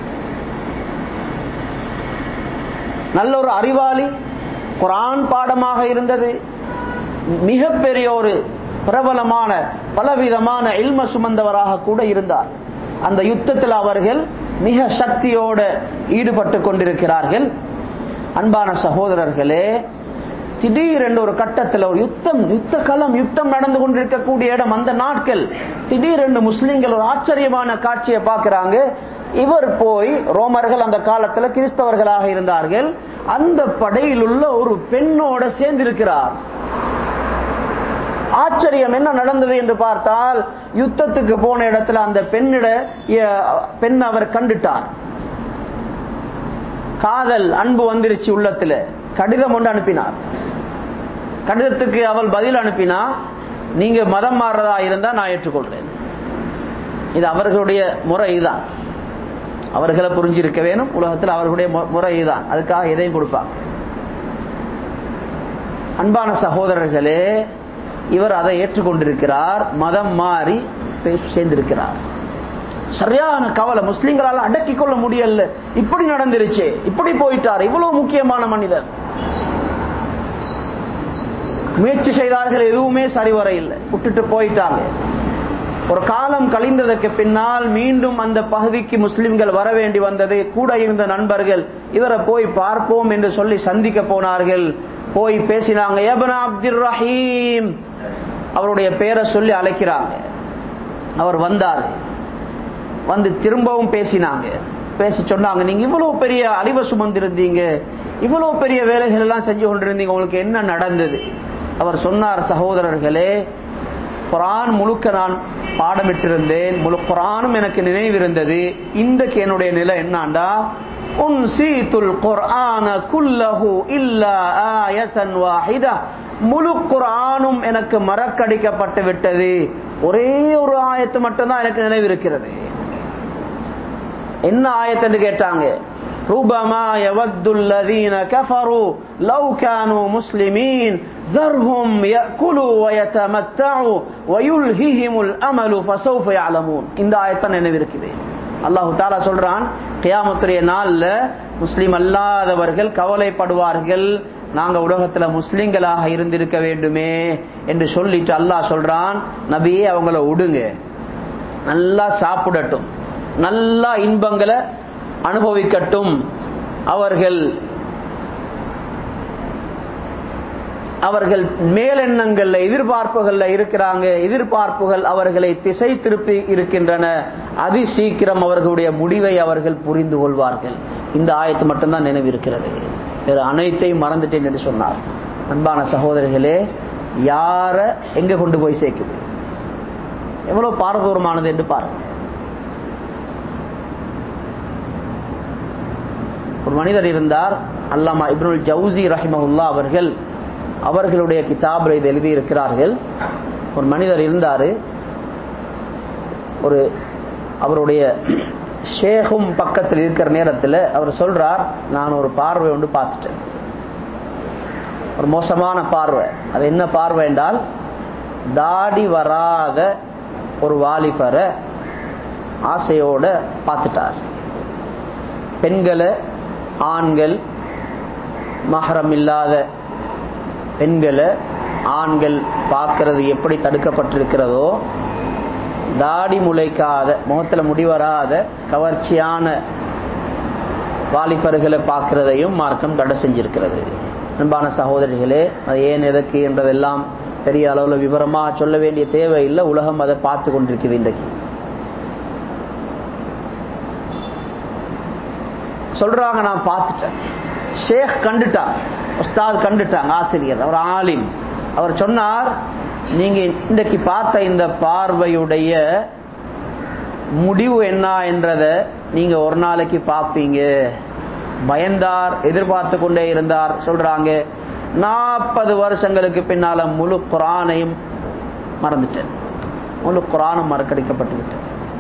நல்ல ஒரு அறிவாளி குரான் பாடமாக இருந்தது மிகப்பெரிய ஒரு பிரபலமான பலவிதமான இல்ம சுமந்தவராக கூட இருந்தார் அந்த யுத்தத்தில் அவர்கள் மிக சக்தியோடு ஈடுபட்டு கொண்டிருக்கிறார்கள் அன்பான சகோதரர்களே திடீரென்று ஒரு கட்டத்தில் ஒரு யுத்தம் யுத்த களம் யுத்தம் நடந்து கொண்டிருக்கக்கூடிய இடம் அந்த நாட்கள் திடீரென்று முஸ்லிம்கள் ஒரு ஆச்சரியமான காட்சியை பார்க்கிறாங்க இவர் போய் ரோமர்கள் அந்த காலத்தில் கிறிஸ்தவர்களாக இருந்தார்கள் அந்த படையில் உள்ள ஒரு பெண்ணோட சேர்ந்திருக்கிறார் ஆச்சரியம் என்ன நடந்தது என்று பார்த்தால் யுத்தத்துக்கு போன இடத்துல அந்த பெண்ணிட பெண் அவர் கண்டுட்டார் காதல் அன்பு வந்துருச்சு உள்ளத்துல கடிதம் ஒன்று அனுப்பினார் கடிதத்துக்கு அவள் பதில் அனுப்பினா நீங்க மதம் மாறுறதா இருந்தா நான் ஏற்றுக்கொள்றேன் இது அவர்களுடைய முறை தான் அவர்களை புரிஞ்சிருக்க வேணும் உலகத்தில் அவர்களுடைய முறை தான் அதுக்காக எதையும் கொடுப்பாங்க அன்பான சகோதரர்களே இவர் அதை ஏற்றுக்கொண்டிருக்கிறார் மதம் மாறி சேர்ந்திருக்கிறார் சரியான கவலை முஸ்லிம்களால் அடக்கி கொள்ள முடியல இப்படி நடந்துருச்சு இப்படி போயிட்டார் இவ்வளவு முக்கியமான மனிதர் முயற்சி செய்தார்கள் எதுவுமே சரிவர இல்லை விட்டுட்டு போயிட்டாங்க ஒரு காலம் கழிந்ததற்கு பின்னால் மீண்டும் அந்த பகுதிக்கு முஸ்லிம்கள் வர வேண்டி வந்தது கூட இருந்த நண்பர்கள் இவரை போய் பார்ப்போம் என்று சொல்லி சந்திக்க போனார்கள் போய் பேசினாங்க ஏபனா அப்துல் ரஹீம் அவருடைய பேரை சொல்லி அழைக்கிறாங்க அவர் வந்தார் வந்து திரும்பவும் பேசினாங்க பேசி சொன்னாங்க நீங்க இவ்வளவு பெரிய அறிவை சுமந்திருந்தீங்க இவ்வளவு பெரிய வேலைகள் எல்லாம் செஞ்சு கொண்டிருந்தீங்க உங்களுக்கு என்ன நடந்தது அவர் சொன்னார் சகோதரர்களே குரான் முழுக்க நான் பாடமிட்டிருந்தேன் முழு குரானும் எனக்கு நினைவிருந்தது இன்றைக்கு என்னுடைய நிலை என்னாண்டா உன்சீத்துல் குர்ஆன குல்லஹு இல்லா ஆயத்தன் வாஹிதா முழு குர்ஆனும் எனக்கு மறக்கடிக்கப்பட்டு விட்டது ஒரே ஒரு ஆயத்து மட்டும்தான் எனக்கு நினைவிருக்கிறது என்ன ஆயத்துன்னு கேட்டாங்க ரூபமா யவத்துல்லதீன கஃபரு லவ் கானு முஸ்லிமீன் ذرهم يأكلوا ويتمتعوا ويلههم الأمل فسوف يعلمون இந்த ஆயத்தான் நினைவிருக்குது அல்லாஹு தாலா சொல்றான் கியாமத்துடைய நாள்ல முஸ்லிம் அல்லாதவர்கள் கவலைப்படுவார்கள் நாங்க உலகத்துல முஸ்லிம்களாக இருந்திருக்க வேண்டுமே என்று சொல்லிட்டு அல்லாஹ் சொல்றான் நபியே அவங்கள விடுங்க நல்லா சாப்பிடட்டும் நல்லா இன்பங்களை அனுபவிக்கட்டும் அவர்கள் அவர்கள் மேலெண்ணங்கள்ல எதிர்பார்ப்புகள்ல இருக்கிறாங்க எதிர்பார்ப்புகள் அவர்களை திசை திருப்பி இருக்கின்றன அதி சீக்கிரம் அவர்களுடைய முடிவை அவர்கள் புரிந்து கொள்வார்கள் இந்த ஆயத்து மட்டும்தான் நினைவிருக்கிறது வேறு அனைத்தையும் மறந்துட்டேன் என்று சொன்னார் அன்பான சகோதரர்களே யார எங்க கொண்டு போய் சேர்க்குது எவ்வளவு பாரதூரமானது என்று பாருங்க ஒரு மனிதர் இருந்தார் அல்லாமா இப்னுல் ஜவுசி ரஹிமஹுல்லா அவர்கள் அவர்களுடைய கிதாபில் இது எழுதியிருக்கிறார்கள் ஒரு மனிதர் இருந்தார் ஒரு அவருடைய ஷேகும் பக்கத்தில் இருக்கிற நேரத்தில் அவர் சொல்றார் நான் ஒரு பார்வை ஒன்று பார்த்துட்டேன் ஒரு மோசமான பார்வை அது என்ன பார்வை என்றால் தாடி வராத ஒரு வாலிபரை ஆசையோட பார்த்துட்டார் பெண்களை ஆண்கள் மகரம் இல்லாத பெண்களை ஆண்கள் பார்க்கறது எப்படி தடுக்கப்பட்டிருக்கிறதோ தாடி முளைக்காத முகத்தில் முடிவராத கவர்ச்சியான வாலிபர்களை பார்க்கிறதையும் மார்க்கம் தடை செஞ்சிருக்கிறது அன்பான சகோதரிகளே அது ஏன் எதற்கு என்றதெல்லாம் பெரிய அளவில் விவரமாக சொல்ல வேண்டிய தேவையில்லை உலகம் அதை பார்த்து கொண்டிருக்குது இன்றைக்கு சொல்றாங்க நான் பார்த்துட்டேன் ஷேக் கண்டுட்டான் உஸ்தாத் கண்டுட்டாங்க ஆசிரியர் அவர் ஆலிம் அவர் சொன்னார் நீங்க இன்றைக்கு பார்த்த இந்த பார்வையுடைய முடிவு என்ன என்றத நீங்க ஒரு நாளைக்கு பார்ப்பீங்க பயந்தார் எதிர்பார்த்து கொண்டே இருந்தார் சொல்றாங்க நாற்பது வருஷங்களுக்கு பின்னால முழு குரானையும் மறந்துட்டேன் முழு குரானும் மறக்கடிக்கப்பட்டு விட்டேன்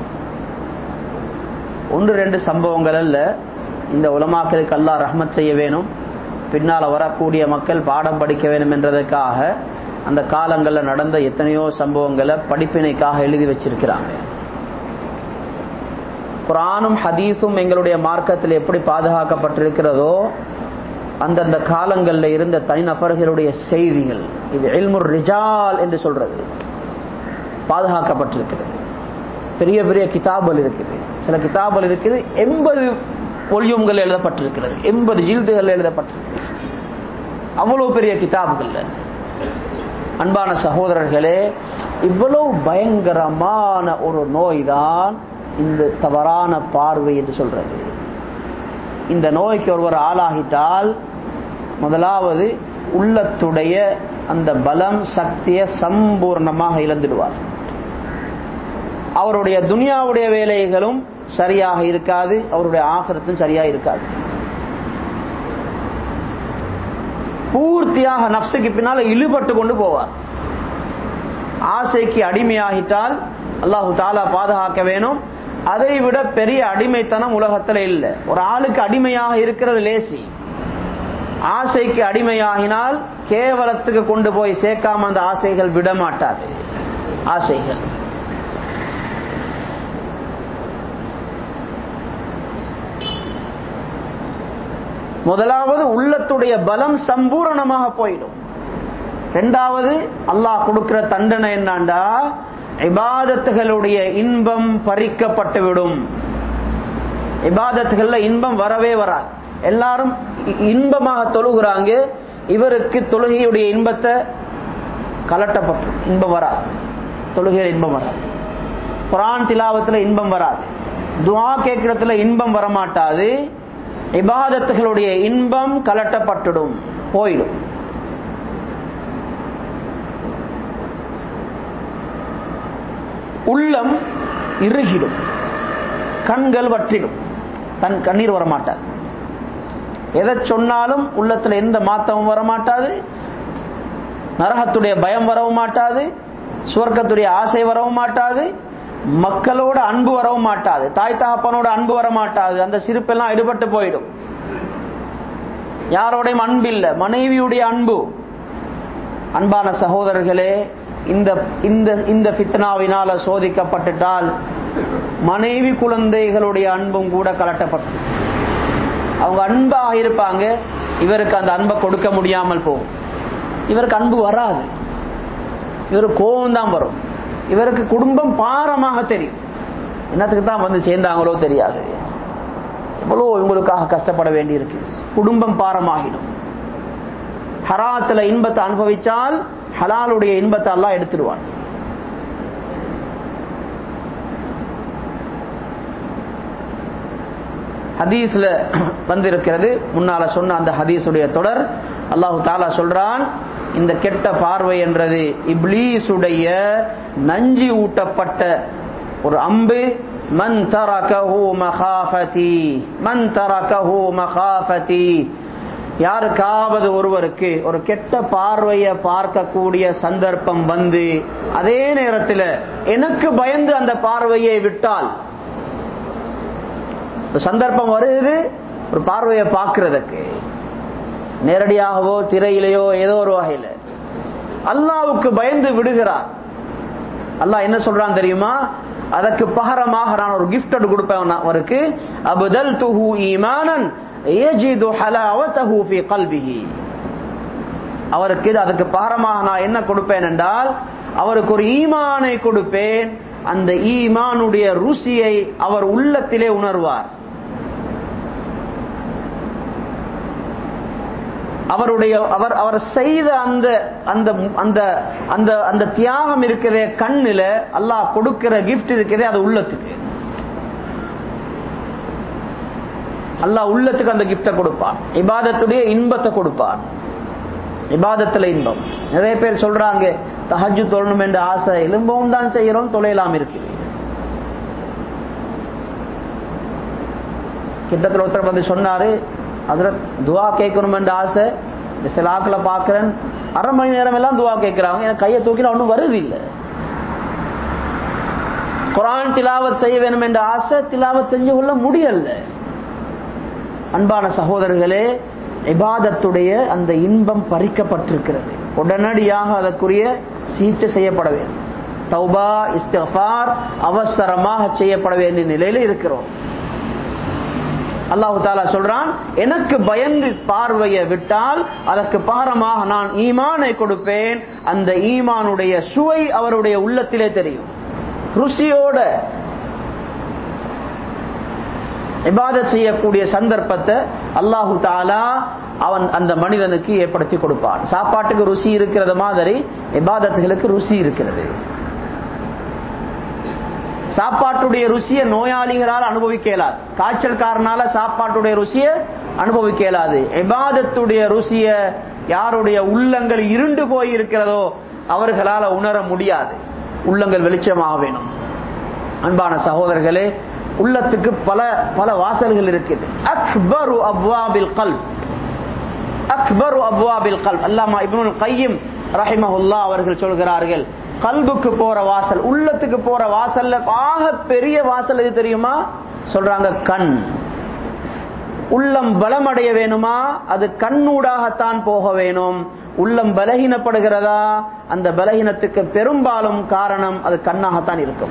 ஒன்று ரெண்டு சம்பவங்கள் அல்ல இந்த உலமாக்களுக்கு அல்லாஹ் ரஹ்மத் செய்ய வேணும் பின்னால் வரக்கூடிய மக்கள் பாடம் படிக்க வேண்டும் என்றதற்காக அந்த காலங்களில் நடந்த எத்தனையோ சம்பவங்களை படிப்பினைக்காக எழுதி வச்சிருக்கிறாங்க குரானும் ஹதீஸும் எங்களுடைய மார்க்கத்தில் எப்படி பாதுகாக்கப்பட்டிருக்கிறதோ அந்தந்த காலங்களில் இருந்த தனிநபர்களுடைய செய்திகள் இது எல்முர் ரிஜால் என்று சொல்றது பாதுகாக்கப்பட்டிருக்கிறது பெரிய பெரிய கிதாபல் இருக்குது சில கிதாபல் இருக்குது எண்பது ஒலியம்கள் எழுதப்பட்டிருக்கிறது எண்பது ஜில்துகள் எழுதப்பட்டிருக்கிறது அவ்வளவு பெரிய கிதாபுகள் அன்பான சகோதரர்களே இவ்வளவு பயங்கரமான ஒரு நோய் தான் இந்த தவறான பார்வை என்று சொல்றது இந்த நோய்க்கு ஒருவர் ஆளாகிட்டால் முதலாவது உள்ளத்துடைய அந்த பலம் சக்தியை சம்பூர்ணமாக இழந்துடுவார் அவருடைய துனியாவுடைய வேலைகளும் சரியாக இருக்காது அவருடைய ஆகரத்தும் சரியாக இருக்காது பூர்த்தியாக நப்சுக்கு பின்னால இழுபட்டு கொண்டு போவார் ஆசைக்கு அடிமையாகிட்டால் அல்லாஹு தாலா பாதுகாக்க வேணும் அதை விட பெரிய அடிமைத்தனம் உலகத்துல இல்லை ஒரு ஆளுக்கு அடிமையாக இருக்கிறது லேசி ஆசைக்கு அடிமையாகினால் கேவலத்துக்கு கொண்டு போய் சேர்க்காம அந்த ஆசைகள் விட மாட்டாது ஆசைகள் முதலாவது உள்ளத்துடைய பலம் சம்பூரணமாக போயிடும் இரண்டாவது அல்லாஹ் கொடுக்கிற தண்டனை என்னாண்டா இபாதத்துகளுடைய இன்பம் பறிக்கப்பட்டுவிடும் இபாதத்துகள்ல இன்பம் வரவே வராது எல்லாரும் இன்பமாக தொழுகிறாங்க இவருக்கு தொழுகையுடைய இன்பத்தை கலட்டப்பட்டு இன்பம் வராது தொழுகையில் இன்பம் வராது குரான் திலாவத்துல இன்பம் வராது துவா கேட்கறதுல இன்பம் வரமாட்டாது இபாதத்துகளுடைய இன்பம் கலட்டப்பட்டுடும் போயிடும் உள்ளம் இறுகிடும் கண்கள் வற்றிடும் தன் கண்ணீர் வரமாட்டாது எதை சொன்னாலும் உள்ளத்துல எந்த மாற்றமும் வரமாட்டாது நரகத்துடைய பயம் வரவும் மாட்டாது சுவர்க்கத்துடைய ஆசை வரவும் மாட்டாது மக்களோட அன்பு வரவும் மாட்டாது தாய் தகப்பனோட அன்பு வர மாட்டாது அந்த சிரிப்பெல்லாம் ஈடுபட்டு போயிடும் யாரோடையும் அன்பு இல்லை மனைவியுடைய அன்பு அன்பான சகோதரர்களே இந்த இந்த இந்த ஃபித்னாவினால சோதிக்கப்பட்டுட்டால் மனைவி குழந்தைகளுடைய அன்பும் கூட கலட்டப்பட்டு அவங்க அன்பாக இருப்பாங்க இவருக்கு அந்த அன்பை கொடுக்க முடியாமல் போகும் இவருக்கு அன்பு வராது இவருக்கு கோபம் தான் வரும் இவருக்கு குடும்பம் பாரமாக தெரியும் என்னத்துக்கு தான் வந்து சேர்ந்தாங்களோ தெரியாது எவ்வளோ இவங்களுக்காக கஷ்டப்பட வேண்டியிருக்கு குடும்பம் பாரமாகிடும் ஹராத்துல இன்பத்தை அனுபவிச்சால் ஹலாலுடைய இன்பத்தை எல்லாம் எடுத்துடுவான் ஹதீஸ்ல வந்திருக்கிறது முன்னால சொன்ன அந்த ஹதீஸுடைய தொடர் அல்லாஹு தாலா சொல்றான் இந்த கெட்ட பார்வை என்றது இப்லீஸுடைய நஞ்சி ஊட்டப்பட்ட ஒரு அம்பு மன் தரகஹு மகாஃபதி மன் தரகஹு மகாஃபதி யாருக்காவது ஒருவருக்கு ஒரு கெட்ட பார்வையை பார்க்கக்கூடிய சந்தர்ப்பம் வந்து அதே நேரத்தில் எனக்கு பயந்து அந்த பார்வையை விட்டால் சந்தர்ப்பம் வருது ஒரு பார்வையை பார்க்கறதுக்கு நேரடியாகவோ திரையிலையோ ஏதோ ஒரு வகையில் அல்லாவுக்கு பயந்து விடுகிறார் அல்லாஹ் என்ன சொல்றான் தெரியுமா அதற்கு பகரமாக நான் ஒரு கிஃப்ட் கொடுப்பேன் அவருக்கு அபுதல் துஹு ஈமானன் ஏஜிது ஹலாவதஹு ஃபி கல்பிஹி அவருக்கு அதுக்கு பகரமாக நான் என்ன கொடுப்பேன் என்றால் அவருக்கு ஒரு ஈமானை கொடுப்பேன் அந்த ஈமானுடைய ருசியை அவர் உள்ளத்திலே உணர்வார் அவருடைய அவர் அவர் செய்த அந்த அந்த அந்த அந்த அந்த தியாகம் இருக்கிற கண்ணுல அல்லாஹ் கொடுக்கிற கிஃப்ட் இருக்கிறதே அது உள்ளத்துக்கு அல்லாஹ் உள்ளத்துக்கு அந்த கிஃப்டை கொடுப்பான் இபாதத்துடைய இன்பத்தை கொடுப்பான் இபாதத்துல இன்பம் நிறைய பேர் சொல்றாங்க தஹஜு தொழணும் என்ற ஆசை எலும்பவும் தான் செய்யறோம் தொலையலாம் இருக்குது கிட்டத்தில் ஒருத்தர் வந்து சொன்னாரு அதுல துவா கேட்கணும் என்ற ஆசை இந்த சில ஆக்களை பார்க்கிறேன் அரை மணி நேரம் எல்லாம் துவா கேட்கிறாங்க எனக்கு கையை தூக்கினா ஒன்றும் வருது இல்லை குரான் திலாவத் செய்ய வேணும் என்ற ஆசை திலாவத் செஞ்சு கொள்ள முடியல அன்பான சகோதரர்களே இபாதத்துடைய அந்த இன்பம் பறிக்கப்பட்டிருக்கிறது உடனடியாக அதற்குரிய சிகிச்சை செய்யப்பட வேண்டும் தௌபா இஸ்திஃபார் அவசரமாக செய்யப்பட வேண்டிய நிலையில இருக்கிறோம் அல்லாஹு தாலா சொல்றான் எனக்கு பயந்து பார்வையை விட்டால் அதற்கு பாரமாக நான் ஈமானை கொடுப்பேன் அந்த ஈமானுடைய சுவை அவருடைய உள்ளத்திலே தெரியும் ருசியோட இபாதத் செய்யக்கூடிய சந்தர்ப்பத்தை அல்லாஹு தாலா அவன் அந்த மனிதனுக்கு ஏற்படுத்தி கொடுப்பான் சாப்பாட்டுக்கு ருசி இருக்கிறது மாதிரி இபாதத்துகளுக்கு ருசி இருக்கிறது சாப்பாட்டுடைய ருசியை நோயாளிகளால் அனுபவிக்க இயலாது காய்ச்சல்காரனால சாப்பாட்டுடைய ருசியை அனுபவிக்க இயலாது எபாதத்துடைய ருசிய யாருடைய உள்ளங்கள் இருண்டு போய் இருக்கிறதோ அவர்களால உணர முடியாது உள்ளங்கள் வெளிச்சமாக வேணும் அன்பான சகோதரர்களே உள்ளத்துக்கு பல பல வாசல்கள் இருக்குது அக்பரு அப்வாபில் கல் அக்பரு அப்வாபில் கல் அல்லாமா இப்னுல் கையும் ரஹிமஹுல்லா அவர்கள் சொல்கிறார்கள் கல்புக்கு போற வாசல் உள்ளத்துக்கு போற வாசல்ல ஆக பெரிய வாசல் எது தெரியுமா சொல்றாங்க கண் உள்ளம் பலமடைய வேணுமா அது கண்ணூடாகத்தான் போக வேணும் உள்ளம் பலகீனப்படுகிறதா அந்த பலகீனத்துக்கு பெரும்பாலும் காரணம் அது கண்ணாகத்தான் இருக்கும்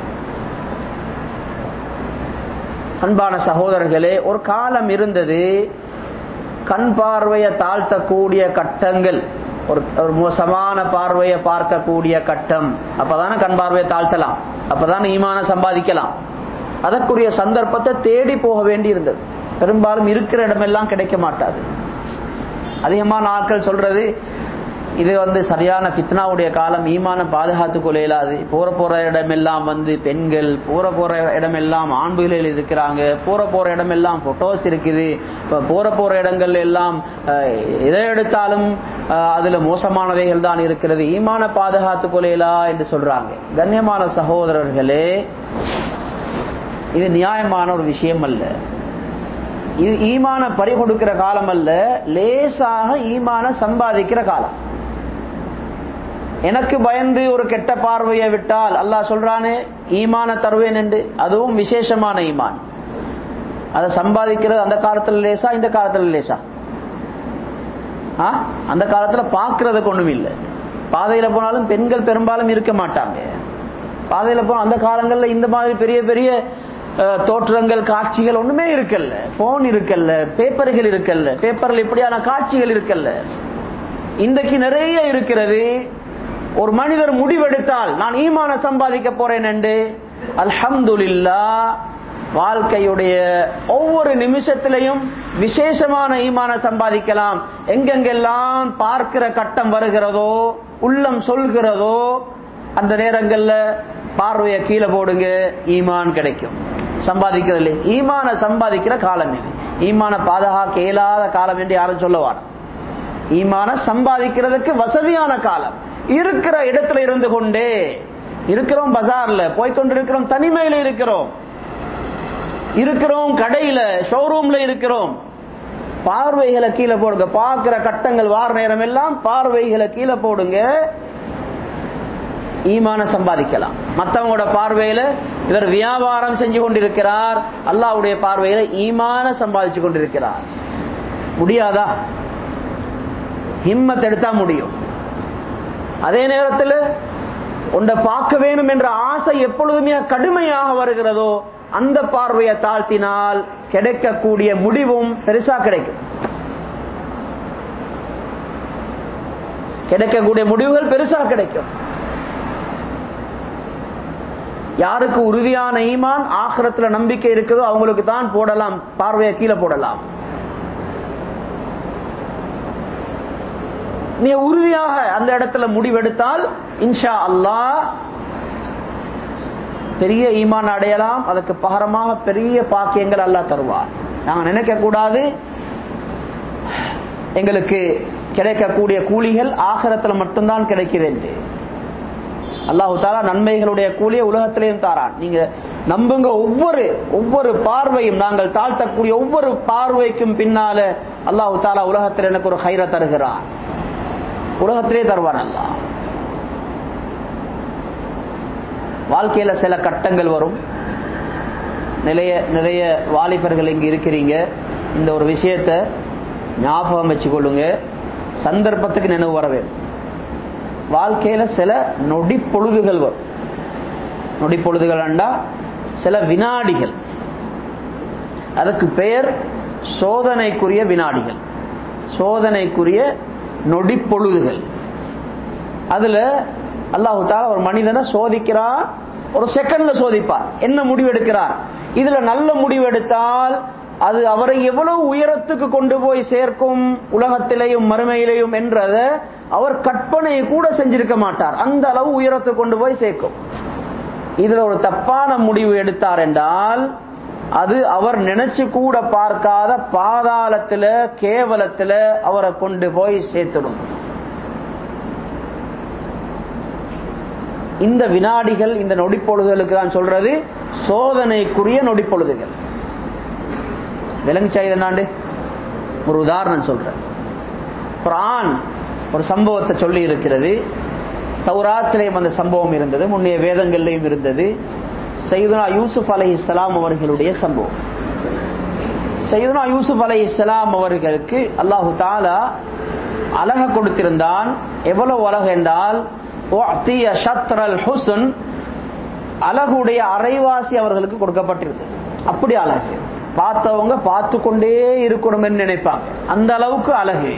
அன்பான சகோதரர்களே ஒரு காலம் இருந்தது கண் பார்வையை தாழ்த்தக்கூடிய கட்டங்கள் ஒரு ஒரு மோசமான பார்வையை பார்க்கக்கூடிய கட்டம் அப்பதானே கண் பார்வையை தாழ்த்தலாம் அப்பதானே ஈமான சம்பாதிக்கலாம் அதற்குரிய சந்தர்ப்பத்தை தேடி போக வேண்டி இருந்தது பெரும்பாலும் இருக்கிற இடமெல்லாம் கிடைக்க மாட்டாது அதிகமான ஆட்கள் சொல்றது இது வந்து சரியான ஃபித்னாவுடைய காலம் ஈமான பாதுகாத்து கொள்ள இயலாது போற போற இடமெல்லாம் வந்து பெண்கள் போற போற இடமெல்லாம் ஆண்பிள்ளைகள் இருக்கிறாங்க போற போற இடமெல்லாம் போட்டோஸ் இருக்குது இப்போ போற போற இடங்கள் எல்லாம் அஹ், எதை எடுத்தாலும் ஆஹ், அதுல மோசமானவைகள் தான் இருக்கிறது ஈமான பாதுகாத்து கொள்ளலா என்று சொல்றாங்க கண்ணியமான சகோதரர்களே இது நியாயமான ஒரு விஷயம் அல்ல இது ஈமான பறி கொடுக்கிற காலம் அல்ல லேசாக ஈமான சம்பாதிக்கிற காலம் எனக்கு பயந்து ஒரு கெட்ட பார்வையை விட்டால் அல்லாஹ் சொல்றானே ஈமான தருவேன் என்று அதுவும் விசேஷமான ஈமான் அதை சம்பாதிக்கிறது அந்த காலத்துல லேசா இந்த காலத்துல லேசா ஆ? அந்த காலத்துல பாக்குறதுக்கு ஒண்ணும் இல்லை பாதையில போனாலும் பெண்கள் பெரும்பாலும் இருக்க மாட்டாங்க பாதையில போன அந்த காலங்கள்ல இந்த மாதிரி பெரிய பெரிய அஹ், தோற்றங்கள் காட்சிகள் ஒண்ணுமே இருக்கல்ல போன் இருக்கல்ல பேப்பர்கள் இருக்கல்ல பேப்பர்ல இப்படியான காட்சிகள் இருக்கல்ல இன்றைக்கு நிறைய இருக்கிறது ஒரு மனிதர் முடிவெடுத்தால் நான் ஈமான சம்பாதிக்க போறேன் என்று அல்ஹம்துலில்லா வாழ்க்கையுடைய ஒவ்வொரு நிமிஷத்திலையும் விசேஷமான ஈமான சம்பாதிக்கலாம் எங்கெங்கெல்லாம் பார்க்கிற கட்டம் வருகிறதோ உள்ளம் சொல்கிறதோ அந்த நேரங்கள்ல பார்வையை கீழே போடுங்க ஈமான் கிடைக்கும் சம்பாதிக்கிறது ஈமான சம்பாதிக்கிற காலம் இது ஈமான பாதுகாக்க இயலாத காலம் என்று யாரும் சொல்லுவார் ஈமான சம்பாதிக்கிறதுக்கு வசதியான காலம் இருக்கிற இடத்துல இருந்து கொண்டே இருக்கிறோம் பஜார்ல போய்கொண்டிருக்கிறோம் தனிமையில இருக்கிறோம் இருக்கிறோம் கடையில ஷோரூம்ல இருக்கிறோம் பார்வைகளை கீழே போடுங்க பார்க்கிற கட்டங்கள் வார நேரம் எல்லாம் பார்வைகளை கீழே போடுங்க ஈமான சம்பாதிக்கலாம் மத்தவங்களோட பார்வையில இவர் வியாபாரம் செஞ்சு கொண்டிருக்கிறார் அல்லாஹ்வுடைய பார்வையில ஈமான சம்பாதிச்சு கொண்டிருக்கிறார் முடியாதா ஹிம்மத் எடுத்தா முடியும் அதே நேரத்தில் உன்னை பார்க்க வேணும் என்ற ஆசை எப்பொழுதுமே கடுமையாக வருகிறதோ அந்த பார்வையை தாழ்த்தினால் கிடைக்கக்கூடிய முடிவும் பெருசா கிடைக்கும் கிடைக்கக்கூடிய முடிவுகள் பெருசா கிடைக்கும் யாருக்கு உறுதியான ஈமான் ஆகிரத்துல நம்பிக்கை இருக்குதோ அவங்களுக்கு தான் போடலாம் பார்வையை கீழே போடலாம் நீ உறுதியாக அந்த இடத்துல முடிவெடுத்தால் இன்ஷா அல்லாஹ் பெரிய ஈமான் அடையலாம் அதுக்கு பகரமாக பெரிய பாக்கியங்கள் அல்லாஹ் தருவார் நாங்க நினைக்க கூடாது எங்களுக்கு கிடைக்கக்கூடிய கூலிகள் ஆகரத்துல மட்டும்தான் கிடைக்குது என்று அல்லாஹு தாலா நன்மைகளுடைய கூலியை உலகத்திலையும் தாரான் நீங்க நம்புங்க ஒவ்வொரு ஒவ்வொரு பார்வையும் நாங்கள் தாழ்த்தக்கூடிய ஒவ்வொரு பார்வைக்கும் பின்னால அல்லாஹு தாலா உலகத்தில் எனக்கு ஒரு ஹைர தருகிறான் உலகத்திலே தருவான் அல்லாஹ் வாழ்க்கையில சில கட்டங்கள் வரும் நிறைய நிறைய வாலிபர்கள் இங்க இருக்கிறீங்க இந்த ஒரு விஷயத்த ஞாபகம் வச்சுக்கொள்ளுங்க சந்தர்ப்பத்துக்கு நினைவு வர வேண்டும் வாழ்க்கையில சில நொடி பொழுதுகள் வரும் நொடி பொழுதுகள் அண்டா சில வினாடிகள் அதுக்கு பெயர் சோதனைக்குரிய வினாடிகள் சோதனைக்குரிய நொடி பொழுதுகள் அதுல அல்லாஹு தாலா ஒரு மனிதனை சோதிக்கிறார் ஒரு செகண்ட்ல சோதிப்பார் என்ன முடிவெடுக்கிறார் இதுல நல்ல முடிவெடுத்தால் அது அவரை எவ்வளவு உயரத்துக்கு கொண்டு போய் சேர்க்கும் உலகத்திலேயும் மறுமையிலேயும் என்றத அவர் கற்பனை கூட செஞ்சிருக்க மாட்டார் அந்த அளவு உயரத்துக்கு கொண்டு போய் சேர்க்கும் இதுல ஒரு தப்பான முடிவு எடுத்தார் என்றால் அது அவர் நினைச்சு கூட பார்க்காத பாதாளத்துல கேவலத்துல அவரை கொண்டு போய் சேர்த்துடும் இந்த வினாடிகள் இந்த நொடிப்பொழுதுகளுக்கு தான் சொல்றது சோதனைக்குரிய நொடிப்பொழுதுகள் விலங்கு நாண்டு ஒரு உதாரணம் சொல்றேன் குரான் ஒரு சம்பவத்தை சொல்லி இருக்கிறது தௌராத்திலேயும் அந்த சம்பவம் இருந்தது முன்னைய வேதங்கள்லையும் இருந்தது சைதுனா யூசுப் அலை இஸ்லாம் அவர்களுடைய சம்பவம் சைதுனா யூசுப் அலை இஸ்லாம் அவர்களுக்கு அல்லாஹு தாலா அழக கொடுத்திருந்தான் எவ்வளவு அழகு என்றால் ஹுசன் அழகுடைய அரைவாசி அவர்களுக்கு கொடுக்கப்பட்டிருந்தது அப்படி அழகு பார்த்தவங்க பார்த்து கொண்டே இருக்கணும் நினைப்பாங்க அந்த அளவுக்கு அழகு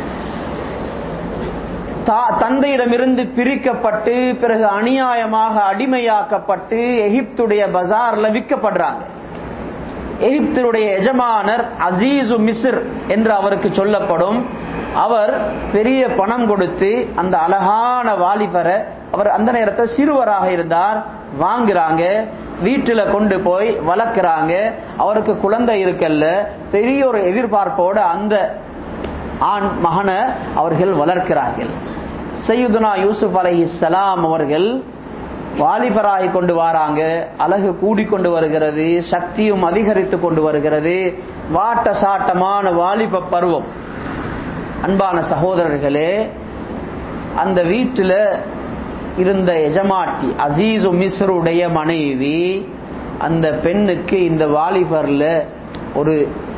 தந்தையிடமிருந்து பிரிக்கப்பட்டு பிறகு அநியாயமாக அடிமையாக்கப்பட்டு எகிப்துடைய பஜார்ல விற்கப்படுறாங்க எகிப்தினுடைய எஜமானர் அசீசு மிஸ்ர் என்று அவருக்கு சொல்லப்படும் அவர் பெரிய பணம் கொடுத்து அந்த அழகான வாலிபரை அவர் அந்த நேரத்தில் சிறுவராக இருந்தார் வாங்குறாங்க வீட்டுல கொண்டு போய் வளர்க்கிறாங்க அவருக்கு குழந்தை இருக்கல்ல பெரிய ஒரு எதிர்பார்ப்போட அந்த ஆண் மகனை அவர்கள் வளர்க்கிறார்கள் சையுதுனா யூசுப் அலைஹிஸ்ஸலாம் அவர்கள் வாலிபராகி கொண்டு வராங்க அழகு கூடிக்கொண்டு வருகிறது சக்தியும் அதிகரித்து கொண்டு வருகிறது வாட்ட சாட்டமான வாலிப பருவம் அன்பான சகோதரர்களே அந்த வீட்டில் இருந்த எஜமாட்டி அசீசு மிஸ்ருடைய மனைவி அந்த பெண்ணுக்கு இந்த வாலிபர்ல ஒரு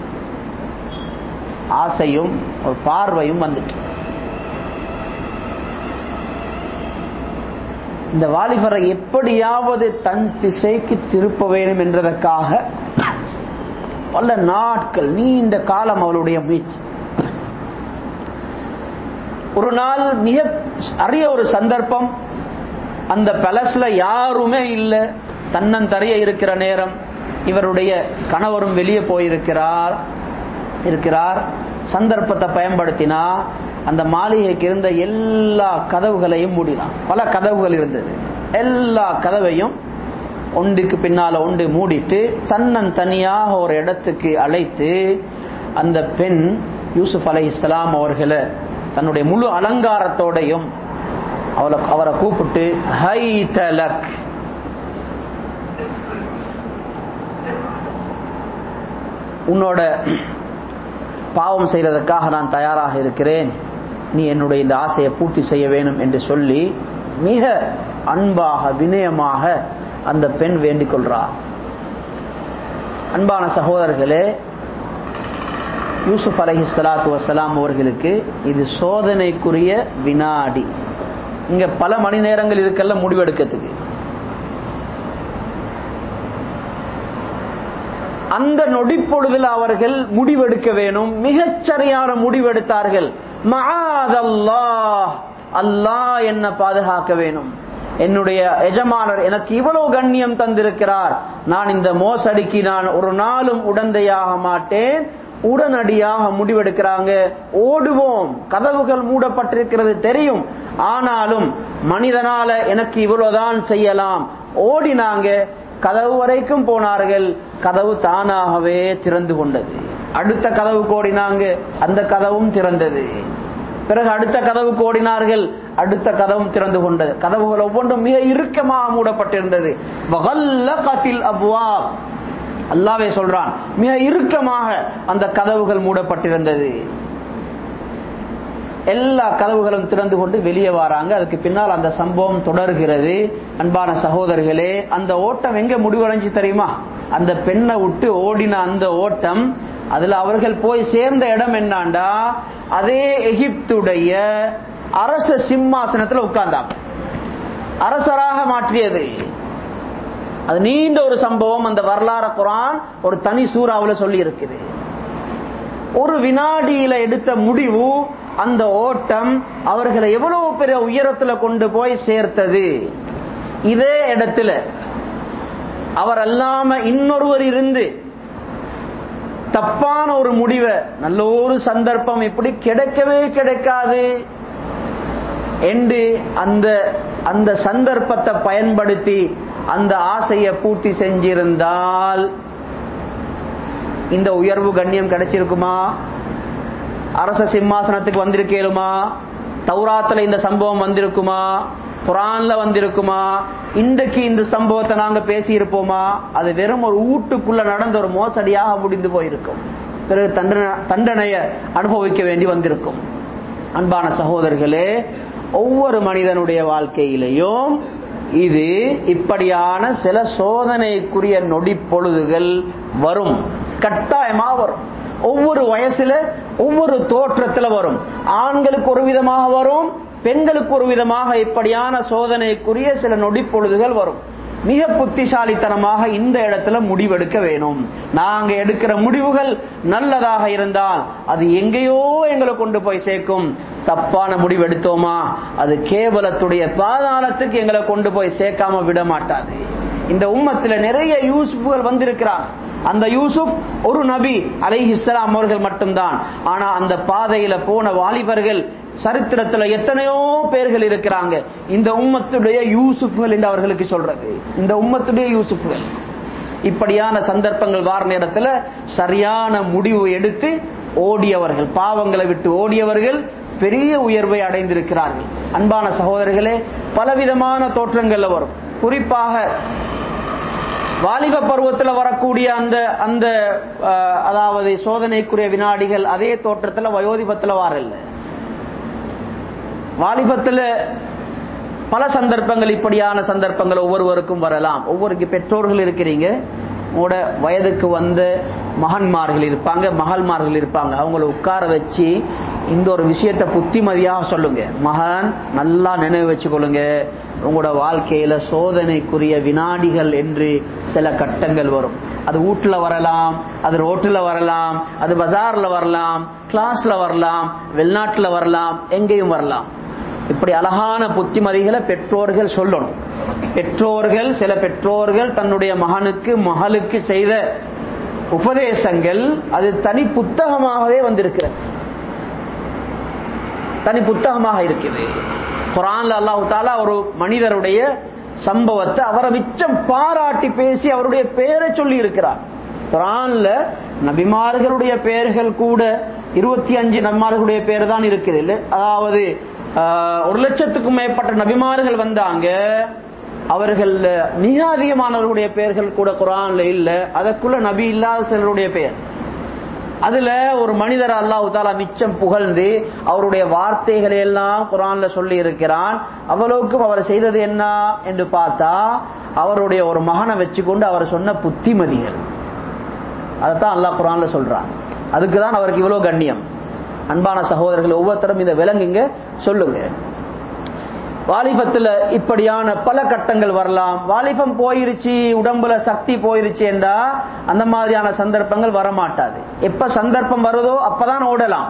ஆசையும் ஒரு பார்வையும் வந்துட்டு இந்த வாலிபரை எப்படியாவது தன் திசைக்கு திருப்ப வேண்டும் என்றதற்காக பல நாட்கள் நீண்ட காலம் அவளுடைய முயற்சி ஒரு நாள் மிக அரிய ஒரு சந்தர்ப்பம் அந்த பேலஸ்ல யாருமே இல்லை தன்னந்தரைய இருக்கிற நேரம் இவருடைய கணவரும் வெளியே போயிருக்கிறார் இருக்கிறார் சந்தர்ப்பத்தை பயன்படுத்தினா அந்த மாளிகைக்கு இருந்த எல்லா கதவுகளையும் மூடினான் பல கதவுகள் இருந்தது எல்லா கதவையும் ஒன்றுக்கு பின்னால ஒன்று மூடிட்டு தன்னன் தனியாக ஒரு இடத்துக்கு அழைத்து அந்த பெண் யூசுப் அலை இஸ்லாம் அவர்களை தன்னுடைய முழு அலங்காரத்தோடையும் அவளை அவரை கூப்பிட்டு ஹை தலக் உன்னோட பாவம் செய்வதற்காக நான் தயாராக இருக்கிறேன் நீ என்னுடைய இந்த ஆசையை பூர்த்தி செய்ய வேணும் என்று சொல்லி மிக அன்பாக வினயமாக அந்த பெண் வேண்டிக் கொள்றார் அன்பான சகோதரர்களே யூசுப் அலஹி சலாத்து வசலாம் அவர்களுக்கு இது சோதனைக்குரிய வினாடி இங்க பல மணி நேரங்கள் இருக்கெல்லாம் முடிவெடுக்கிறதுக்கு அந்த நொடிப்பொழுதில் அவர்கள் முடிவெடுக்க வேணும் மிகச் சரியான முடிவெடுத்தார்கள் மகாதல்லாஹ் அல்லாஹ் என்ன பாதுகாக்க வேணும் என்னுடைய எஜமானர் எனக்கு இவ்வளவு கண்ணியம் தந்திருக்கிறார் நான் இந்த மோசடிக்கு நான் ஒரு நாளும் உடந்தையாக மாட்டேன் உடனடியாக முடிவெடுக்கிறாங்க ஓடுவோம் கதவுகள் மூடப்பட்டிருக்கிறது தெரியும் ஆனாலும் மனிதனால எனக்கு இவ்வளவுதான் செய்யலாம் ஓடினாங்க கதவு வரைக்கும் போனார்கள் கதவு தானாகவே திறந்து கொண்டது அடுத்த கதவு கோடினாங்க அந்த கதவும் திறந்தது பிறகு அடுத்த கதவு கோடினார்கள் அடுத்த கதவும் திறந்து கொண்டது கதவுகள் ஒவ்வொன்றும் மிக இறுக்கமாக மூடப்பட்டிருந்தது அபுவா அல்லாவே சொல்றான் மிக இறுக்கமாக அந்த கதவுகள் மூடப்பட்டிருந்தது எல்லா கதவுகளும் திறந்து கொண்டு வெளியே வராங்க அதுக்கு பின்னால் அந்த சம்பவம் தொடர்கிறது அன்பான சகோதரர்களே அந்த ஓட்டம் எங்க முடிவடைஞ்சு தெரியுமா அந்த பெண்ணை விட்டு ஓடின அந்த ஓட்டம் அதுல அவர்கள் போய் சேர்ந்த இடம் என்னாண்டா அதே எகிப்துடைய அரச சிம்மாசனத்தில் உட்கார்ந்தாங்க அரசராக மாற்றியது அது நீண்ட ஒரு சம்பவம் அந்த வரலாறு குரான் ஒரு தனி சூறாவில் சொல்லி இருக்குது ஒரு வினாடியில எடுத்த முடிவு அந்த ஓட்டம் அவர்களை எவ்வளவு பெரிய உயரத்துல கொண்டு போய் சேர்த்தது இதே இடத்துல அவர் அல்லாம இன்னொருவர் இருந்து தப்பான ஒரு முடிவை நல்ல ஒரு சந்தர்ப்பம் இப்படி கிடைக்கவே கிடைக்காது என்று அந்த அந்த சந்தர்ப்பத்தை பயன்படுத்தி அந்த ஆசையை பூர்த்தி செஞ்சிருந்தால் இந்த உயர்வு கண்ணியம் கிடைச்சிருக்குமா அரச சிம்மாசனத்துக்கு வந்திருக்கேலுமா தௌராத்துல இந்த சம்பவம் வந்திருக்குமா குரான்ல வந்திருக்குமா இன்றைக்கு இந்த சம்பவத்தை நாங்க பேசி இருப்போமா அது வெறும் ஒரு வீட்டுக்குள்ள நடந்த ஒரு மோசடியாக முடிந்து போயிருக்கும் பிறகு தண்டனை தண்டனைய அனுபவிக்க வேண்டி வந்திருக்கும் அன்பான சகோதரர்களே ஒவ்வொரு மனிதனுடைய வாழ்க்கையிலையும் இது இப்படியான சில சோதனைக்குரிய நொடி பொழுதுகள் வரும் கட்டாயமா வரும் ஒவ்வொரு வயசுல ஒவ்வொரு தோற்றத்துல வரும் ஆண்களுக்கு ஒரு விதமாக வரும் பெண்களுக்கு ஒரு விதமாக இப்படியான சோதனைக்குரிய சில நொடி பொழுதுகள் வரும் மிக புத்திசாலித்தனமாக இந்த இடத்துல முடிவெடுக்க வேணும் நாங்க எடுக்கிற முடிவுகள் நல்லதாக இருந்தால் அது எங்கேயோ எங்களை கொண்டு போய் சேர்க்கும் தப்பான முடிவு எடுத்தோமா அது கேவலத்துடைய பாதாளத்துக்கு எங்களை கொண்டு போய் சேர்க்காம விட மாட்டாது இந்த உம்மத்துல நிறைய யூசுப்புகள் வந்திருக்கிறார் அந்த யூசுப் ஒரு நபி அலைஹி இஸ்லாம் அவர்கள் மட்டும்தான் ஆனா அந்த பாதையில போன வாலிபர்கள் சரித்திரத்துல எத்தனையோ பேர்கள் இருக்கிறாங்க இந்த உம்மத்துடைய யூசுப்கள் என்று அவர்களுக்கு சொல்றது இந்த உம்மத்துடைய யூசுப்கள் இப்படியான சந்தர்ப்பங்கள் வார நேரத்துல சரியான முடிவு எடுத்து ஓடியவர்கள் பாவங்களை விட்டு ஓடியவர்கள் பெரிய உயர்வை அடைந்திருக்கிறார்கள் அன்பான சகோதரர்களே பலவிதமான தோற்றங்கள்ல வரும் குறிப்பாக வாலிப பருவத்தில் வரக்கூடிய அந்த அந்த அஹ், அதாவது சோதனைக்குரிய வினாடிகள் அதே தோற்றத்தில் வயோதிபத்தில் வாரல்ல வாலிபத்தில் பல சந்தர்ப்பங்கள் இப்படியான சந்தர்ப்பங்கள் ஒவ்வொருவருக்கும் வரலாம் ஒவ்வொருக்கு பெற்றோர்கள் இருக்கிறீங்க உங்களோட வயதுக்கு வந்த மகன்மார்கள் இருப்பாங்க மகள்மார்கள் இருப்பாங்க அவங்கள உட்கார வச்சு இந்த ஒரு விஷயத்தை புத்திமதியாக சொல்லுங்க மகன் நல்லா நினைவு வச்சுக்கொள்ளுங்க உங்களோட வாழ்க்கையில சோதனைக்குரிய வினாடிகள் என்று சில கட்டங்கள் வரும் அது வீட்டுல வரலாம் அது ரோட்டுல வரலாம் அது பஜார்ல வரலாம் கிளாஸ்ல வரலாம் வெளிநாட்டுல வரலாம் எங்கேயும் வரலாம் இப்படி அழகான புத்திமதிகளை பெற்றோர்கள் சொல்லணும் பெற்றோர்கள் சில பெற்றோர்கள் தன்னுடைய மகனுக்கு மகளுக்கு செய்த உபதேசங்கள் அது தனி புத்தகமாகவே வந்திருக்கிறது தனி புத்தகமாக இருக்குது குரான்ல அல்லாஹு தாலா ஒரு மனிதருடைய சம்பவத்தை அவரை மிச்சம் பாராட்டி பேசி அவருடைய பெயரை சொல்லி இருக்கிறார் குரான்ல நபிமார்களுடைய பெயர்கள் கூட இருபத்தி அஞ்சு நபிமார்களுடைய பேர் தான் இருக்குது இல்ல அதாவது ஆஹ், ஒரு லட்சத்துக்கும் மேற்பட்ட நபிமார்கள் வந்தாங்க அவர்கள் மிக அதிகமானவர்களுடைய பெயர்கள் கூட குரான்ல இல்ல அதற்குள்ள நபி இல்லாத சிலருடைய பெயர் அதுல ஒரு மனிதர் அல்லாஹ் தாலா மிச்சம் புகழ்ந்து அவருடைய வார்த்தைகளை எல்லாம் குரான்ல சொல்லி இருக்கிறான் அவ்வளவுக்கும் அவர் செய்தது என்ன என்று பார்த்தா அவருடைய ஒரு மகனை வச்சுக்கொண்டு அவர் சொன்ன புத்திமதிகள் அதைத்தான் அல்லாஹ் குரான்ல சொல்றான் அதுக்கு தான் அவருக்கு இவ்வளவு கண்ணியம் அன்பான சகோதரர்கள் ஒவ்வொருத்தரும் இதை விளங்குங்க சொல்லுங்க வாலிபத்துல இப்படியான பல கட்டங்கள் வரலாம் வாலிபம் போயிருச்சு உடம்புல சக்தி போயிருச்சு என்றா அந்த மாதிரியான சந்தர்ப்பங்கள் வரமாட்டாது எப்ப சந்தர்ப்பம் வருதோ அப்பதான் ஓடலாம்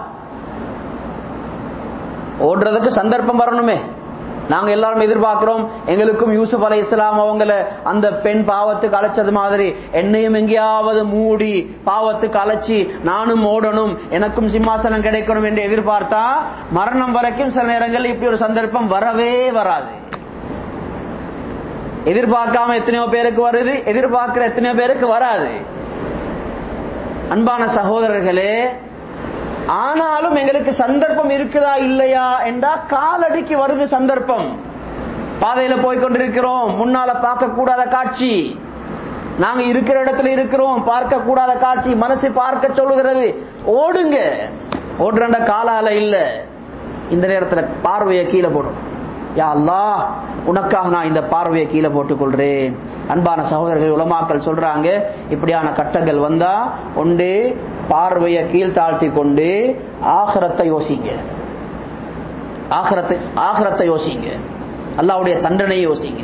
ஓடுறதுக்கு சந்தர்ப்பம் வரணுமே நாங்க எல்லாரும் எதிர்பார்க்கிறோம் எங்களுக்கும் யூசுப் அலை இஸ்லாம் அவங்கள அந்த பெண் பாவத்துக்கு அழைச்சது மாதிரி என்னையும் எங்கேயாவது மூடி பாவத்துக்கு அழைச்சி நானும் ஓடணும் எனக்கும் சிம்மாசனம் கிடைக்கணும் என்று எதிர்பார்த்தா மரணம் வரைக்கும் சில நேரங்கள் இப்படி ஒரு சந்தர்ப்பம் வரவே வராது எதிர்பார்க்காம எத்தனையோ பேருக்கு வருது எதிர்பார்க்கிற எத்தனையோ பேருக்கு வராது அன்பான சகோதரர்களே ஆனாலும் எங்களுக்கு சந்தர்ப்பம் இருக்குதா இல்லையா என்றா காலடிக்கு வருது சந்தர்ப்பம் பாதையில போய் கொண்டிருக்கிறோம் முன்னால பார்க்க கூடாத காட்சி நாங்க இருக்கிற இடத்துல இருக்கிறோம் பார்க்க கூடாத காட்சி மனசு பார்க்க சொல்லுகிறது ஓடுங்க ஓடுறண்ட காலால இல்ல இந்த நேரத்துல பார்வையை கீழே போடும் யா அல்லாஹ் உனக்காக நான் இந்த பார்வையை கீழே போட்டுக் கொள்றேன் அன்பான சகோதரர்கள் உலமாக்கள் சொல்றாங்க இப்படியான கட்டங்கள் வந்தா ஒன்று பார்வையை கீழ் தாழ்த்தி கொண்டு ஆகரத்தை யோசிங்க ஆகரத்தை ஆகரத்தை யோசிங்க அல்லாவுடைய தண்டனையை யோசிங்க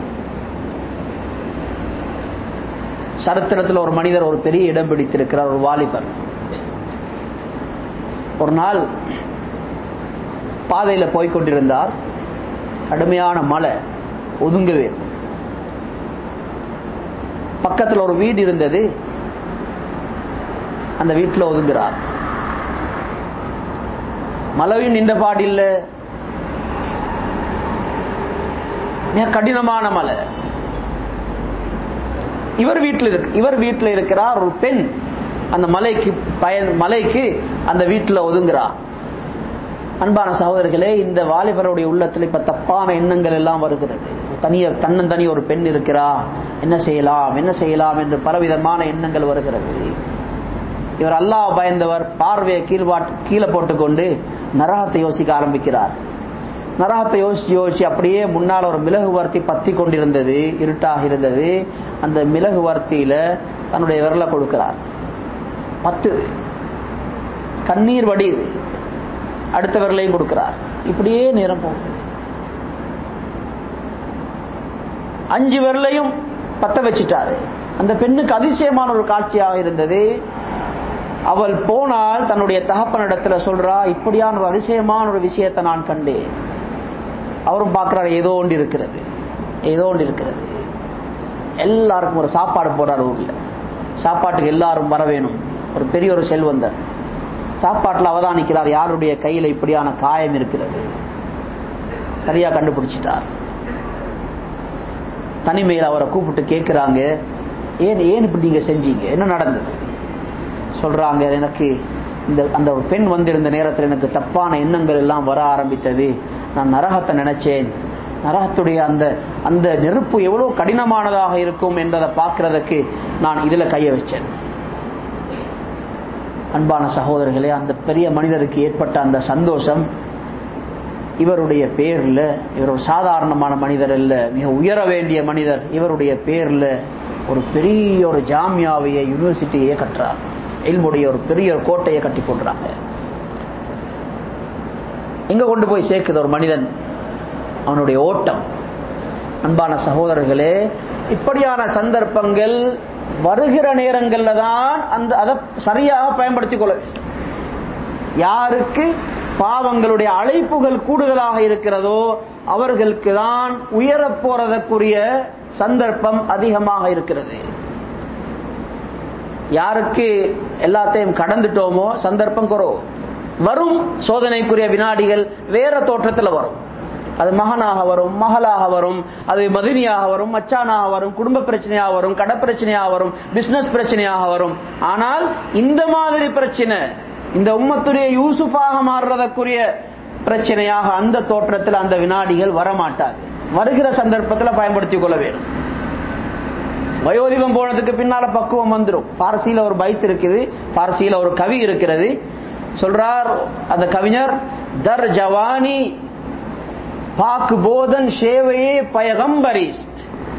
சரித்திரத்தில் ஒரு மனிதர் ஒரு பெரிய இடம் பிடித்திருக்கிறார் ஒரு வாலிபர் ஒரு நாள் பாதையில போய்கொண்டிருந்தார் கடுமையான மழை ஒதுங்கவே பக்கத்தில் ஒரு வீடு இருந்தது அந்த வீட்டில் ஒதுங்குறார் மழையும் நின்ற பாடில்ல மிக கடினமான மழை இவர் வீட்டில் இருக்கு இவர் வீட்டில் இருக்கிறார் ஒரு பெண் அந்த மலைக்கு பயன் மலைக்கு அந்த வீட்டில் ஒதுங்குறார் அன்பான சகோதரர்களே இந்த வாலிபருடைய உள்ளத்தில் இப்ப தப்பான எண்ணங்கள் எல்லாம் வருகிறது தனிய தன்னந்தனி ஒரு பெண் இருக்கிறா என்ன செய்யலாம் என்ன செய்யலாம் என்று பலவிதமான எண்ணங்கள் வருகிறது இவர் அல்லாஹ் பயந்தவர் பார்வையை கீழ்பாட்டு கீழே போட்டுக்கொண்டு நரகத்தை யோசிக்க ஆரம்பிக்கிறார் நரகத்தை யோசிச்சு யோசிச்சு அப்படியே முன்னால் ஒரு மிளகு வர்த்தி பத்தி கொண்டிருந்தது இருட்டாக இருந்தது அந்த மிளகு வர்த்தியில தன்னுடைய விரலை கொடுக்கிறார் பத்து கண்ணீர் வடியுது அடுத்த விரலையும் கொடுக்கிறார் இப்படியே நேரம் போகுது அஞ்சு விரலையும் பத்த வச்சிட்டாரு அந்த பெண்ணுக்கு அதிசயமான ஒரு காட்சியாக இருந்தது அவள் போனால் தன்னுடைய தகப்பனிடத்துல சொல்றா இப்படியான ஒரு அதிசயமான ஒரு விஷயத்தை நான் கண்டேன் அவரும் பார்க்கிறார் ஏதோ ஒன்று இருக்கிறது ஏதோ ஒன்று இருக்கிறது எல்லாருக்கும் ஒரு சாப்பாடு போடுறார் ஊர்ல சாப்பாட்டுக்கு எல்லாரும் வர வேணும் ஒரு பெரிய ஒரு செல்வந்தர் சாப்பாட்டில் அவதானிக்கிறார் யாருடைய கையில இப்படியான காயம் இருக்கிறது சரியா கண்டுபிடிச்சிட்டார் தனிமையில் அவரை கூப்பிட்டு கேட்கிறாங்க ஏன் ஏன் இப்படி நீங்க செஞ்சீங்க என்ன நடந்தது சொல்றாங்க எனக்கு இந்த அந்த ஒரு பெண் வந்திருந்த நேரத்தில் எனக்கு தப்பான எண்ணங்கள் எல்லாம் வர ஆரம்பித்தது நான் நரகத்தை நினைச்சேன் நரகத்துடைய அந்த அந்த நெருப்பு எவ்வளவு கடினமானதாக இருக்கும் என்றதை பார்க்கறதுக்கு நான் இதுல கைய வச்சேன் அன்பான சகோதரர்களே அந்த பெரிய மனிதருக்கு ஏற்பட்ட அந்த சந்தோஷம் இவருடைய பேர்ல இவர் ஒரு சாதாரணமான மனிதர் அல்ல மிக உயர வேண்டிய மனிதர் இவருடைய பேர்ல ஒரு பெரிய ஒரு ஜாமியாவைய யூனிவர்சிட்டியே கட்டுறார் இல்முடைய ஒரு பெரிய ஒரு கோட்டையை கட்டி போடுறாங்க எங்க கொண்டு போய் சேர்க்குது ஒரு மனிதன் அவனுடைய ஓட்டம் அன்பான சகோதரர்களே இப்படியான சந்தர்ப்பங்கள் வருகிற நேரங்கள்ல தான் அந்த அதை சரியாக பயன்படுத்திக் கொள்ள வேண்டும் யாருக்கு பாவங்களுடைய அழைப்புகள் கூடுதலாக இருக்கிறதோ அவர்களுக்கு தான் உயரப் போறதற்குரிய சந்தர்ப்பம் அதிகமாக இருக்கிறது யாருக்கு எல்லாத்தையும் கடந்துட்டோமோ சந்தர்ப்பம் குறவு வரும் சோதனைக்குரிய வினாடிகள் வேற தோற்றத்தில் வரும் அது மகனாக வரும் மகளாக வரும் அது மதினியாக வரும் மச்சானாக வரும் குடும்ப பிரச்சனையாக வரும் கடை பிரச்சனையாக வரும் பிசினஸ் பிரச்சனையாக வரும் ஆனால் இந்த மாதிரி பிரச்சனை இந்த உம்மத்துடைய யூசுஃபாக மாறுறதற்குரிய பிரச்சனையாக அந்த தோற்றத்தில் அந்த வினாடிகள் வரமாட்டாது வருகிற சந்தர்ப்பத்தில் பயன்படுத்திக் கொள்ள வேண்டும் வயோதிபம் போனதுக்கு பின்னால பக்குவம் வந்துடும் பாரசீல ஒரு பைத் இருக்குது பாரசீல ஒரு கவி இருக்கிறது சொல்றார் அந்த கவிஞர் தர் ஜவானி பாக்கு போதன் ஷேவையே பயகம்பரிஸ்த்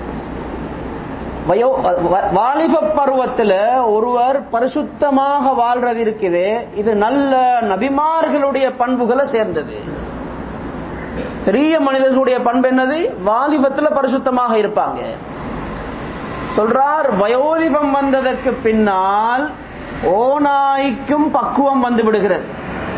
வயோ வாலிப பருவத்துல ஒருவர் பரிசுத்தமாக வாழ்றது இருக்குது இது நல்ல நபிமார்களுடைய பண்புகளை சேர்ந்தது பெரிய மனிதர்களுடைய பண்பு என்னது வாலிபத்துல பரிசுத்தமாக இருப்பாங்க சொல்றார் வயோதிபம் வந்ததற்கு பின்னால் ஓநாய்க்கும் பக்குவம் வந்து விடுகிறது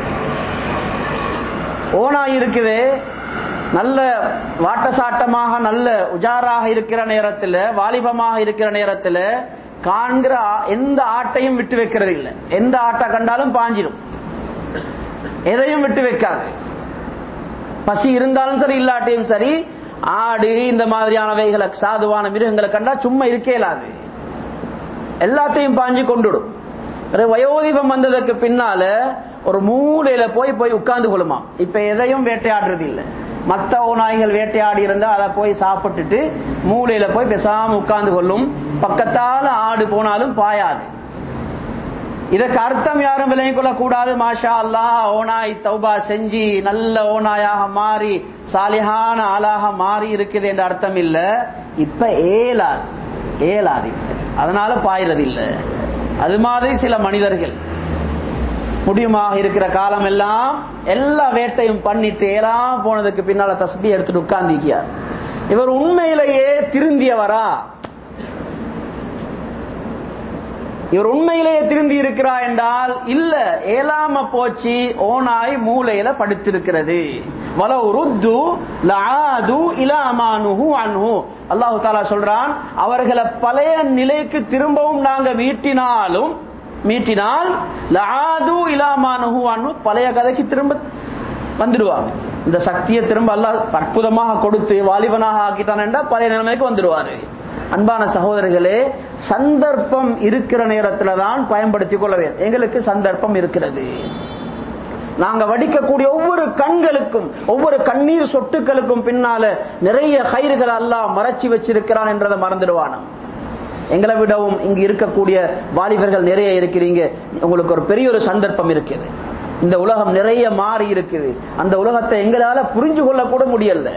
ஓநாய் இருக்குது நல்ல வாட்டசாட்டமாக நல்ல உஜாராக இருக்கிற நேரத்தில் வாலிபமாக இருக்கிற நேரத்தில் காண்கிற எந்த ஆட்டையும் விட்டு வைக்கிறது இல்லை எந்த ஆட்டை கண்டாலும் பாஞ்சிடும் எதையும் விட்டு வைக்காது பசி இருந்தாலும் சரி இல்லாட்டியும் சரி ஆடு இந்த மாதிரியானவைகளை சாதுவான மிருகங்களை கண்டா சும்மா இருக்கே இல்லாது எல்லாத்தையும் பாஞ்சு கொண்டுடும் வயோதிபம் வந்ததற்கு பின்னால ஒரு மூலையில போய் போய் உட்கார்ந்து கொள்ளுமா இப்ப எதையும் வேட்டையாடுறது இல்லை மத்த ஓநாய்கள் வேட்டையாடி இருந்தா அதை போய் சாப்பிட்டுட்டு மூலையில போய் பேசாம உட்கார்ந்து கொள்ளும் பக்கத்தால ஆடு போனாலும் பாயாது இதற்கு அர்த்தம் யாரும் விலகிக் கொள்ளக்கூடாது மாஷா அல்லா ஓனாய் தௌபா செஞ்சு நல்ல ஓனாயாக மாறி சாலிஹான ஆளாக மாறி இருக்குது என்ற அர்த்தம் இல்ல இப்ப ஏலாது ஏலாது அதனால பாயிறது இல்ல அது மாதிரி சில மனிதர்கள் முடியுமாக இருக்கிற காலம் எல்லாம் எல்லா வேட்டையும் பண்ணிட்டு ஏலாம் போனதுக்கு பின்னால தஸ்பி எடுத்துட்டு உட்கார்ந்திருக்கிறார் இவர் உண்மையிலேயே திருந்தியவரா இவர் உண்மையிலேயே திருந்தி இருக்கிறா என்றால் இல்ல ஏலாம போச்சு ஓனாய் மூலையில படுத்திருக்கிறது வலவு ருத்து லாது இலாமானுஹு அன்ஹு அல்லாஹு தாலா சொல்றான் அவர்களை பழைய நிலைக்கு திரும்பவும் நாங்க மீட்டினாலும் மீட்டினால் லாது இலாமானுஹு அன்ஹு பழைய கதைக்கு திரும்ப வந்துடுவாங்க இந்த சக்தியை திரும்ப அல்லாஹ் அற்புதமாக கொடுத்து வாலிபனாக ஆக்கிட்டான் என்றால் பழைய நிலைமைக்கு வந்துடுவாரு அன்பான சகோதரர்களே சந்தர்ப்பம் இருக்கிற நேரத்துல தான் பயன்படுத்திக் கொள்ள வேண்டும் எங்களுக்கு சந்தர்ப்பம் இருக்கிறது நாங்க வடிக்கக்கூடிய ஒவ்வொரு கண்களுக்கும் ஒவ்வொரு கண்ணீர் சொட்டுக்களுக்கும் பின்னால நிறைய கயிறுகள் எல்லாம் மறைச்சி வச்சிருக்கிறான் என்றதை மறந்துடுவானம் எங்களை விடவும் இங்கு இருக்கக்கூடிய வாலிபர்கள் நிறைய இருக்கிறீங்க உங்களுக்கு ஒரு பெரிய ஒரு சந்தர்ப்பம் இருக்குது இந்த உலகம் நிறைய மாறி இருக்குது அந்த உலகத்தை எங்களால புரிஞ்சு கொள்ள கூட முடியல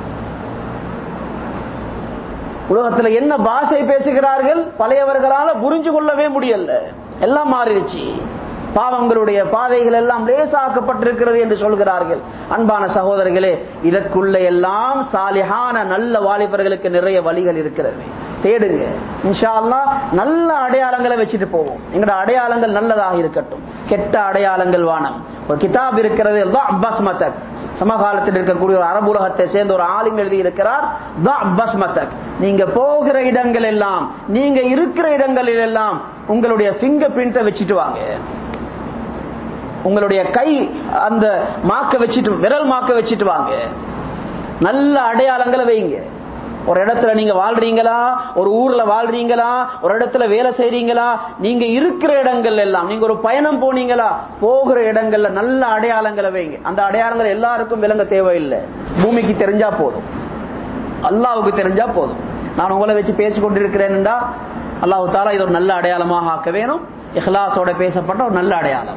உலகத்துல என்ன பாஷை பேசுகிறார்கள் பழையவர்களால புரிஞ்சு கொள்ளவே முடியல எல்லாம் மாறிடுச்சு பாவங்களுடைய பாதைகள் எல்லாம் லேசாக்கப்பட்டிருக்கிறது என்று சொல்கிறார்கள் அன்பான சகோதரர்களே இதற்குள்ள எல்லாம் சாலிஹான நல்ல வாலிபர்களுக்கு நிறைய வழிகள் இருக்கிறது தேடுங்க இன்ஷா அல்லாஹ் நல்ல அடையாளங்களை வச்சுட்டு போவோம் எங்களோட அடையாளங்கள் நல்லதாக இருக்கட்டும் கெட்ட அடையாளங்கள் வானம் ஒரு கிதாப் இருக்கிறது அப்பாஸ் மத்தக் சமகாலத்தில் இருக்கக்கூடிய ஒரு அரபு உலகத்தை சேர்ந்த ஒரு ஆளும் எழுதி இருக்கிறார் அப்பாஸ் மத்தக் நீங்க போகிற இடங்கள் எல்லாம் நீங்க இருக்கிற இடங்களில் எல்லாம் உங்களுடைய பிங்கர் பிரிண்ட வச்சுட்டு வாங்க உங்களுடைய கை அந்த மாக்க வச்சுட்டு விரல் மாக்க வச்சுட்டு வாங்க நல்ல அடையாளங்களை வைங்க ஒரு இடத்துல நீங்க வாழ்றீங்களா ஒரு ஊர்ல வாழ்றீங்களா ஒரு இடத்துல வேலை செய்றீங்களா நீங்க இருக்கிற இடங்கள் எல்லாம் நீங்க ஒரு பயணம் போனீங்களா போகிற இடங்கள்ல நல்ல அடையாளங்களை வைங்க அந்த அடையாளங்கள் எல்லாருக்கும் விளங்க தேவையில்லை பூமிக்கு தெரிஞ்சா போதும் அல்லாவுக்கு தெரிஞ்சா போதும் நான் உங்களை வச்சு பேசிக் கொண்டிருக்கிறேன்டா அல்லாஹு தாலா இது ஒரு நல்ல அடையாளமாக ஆக்க வேணும் இஹ்லாஸோட பேசப்பட்ட ஒரு நல்ல அடையாளம்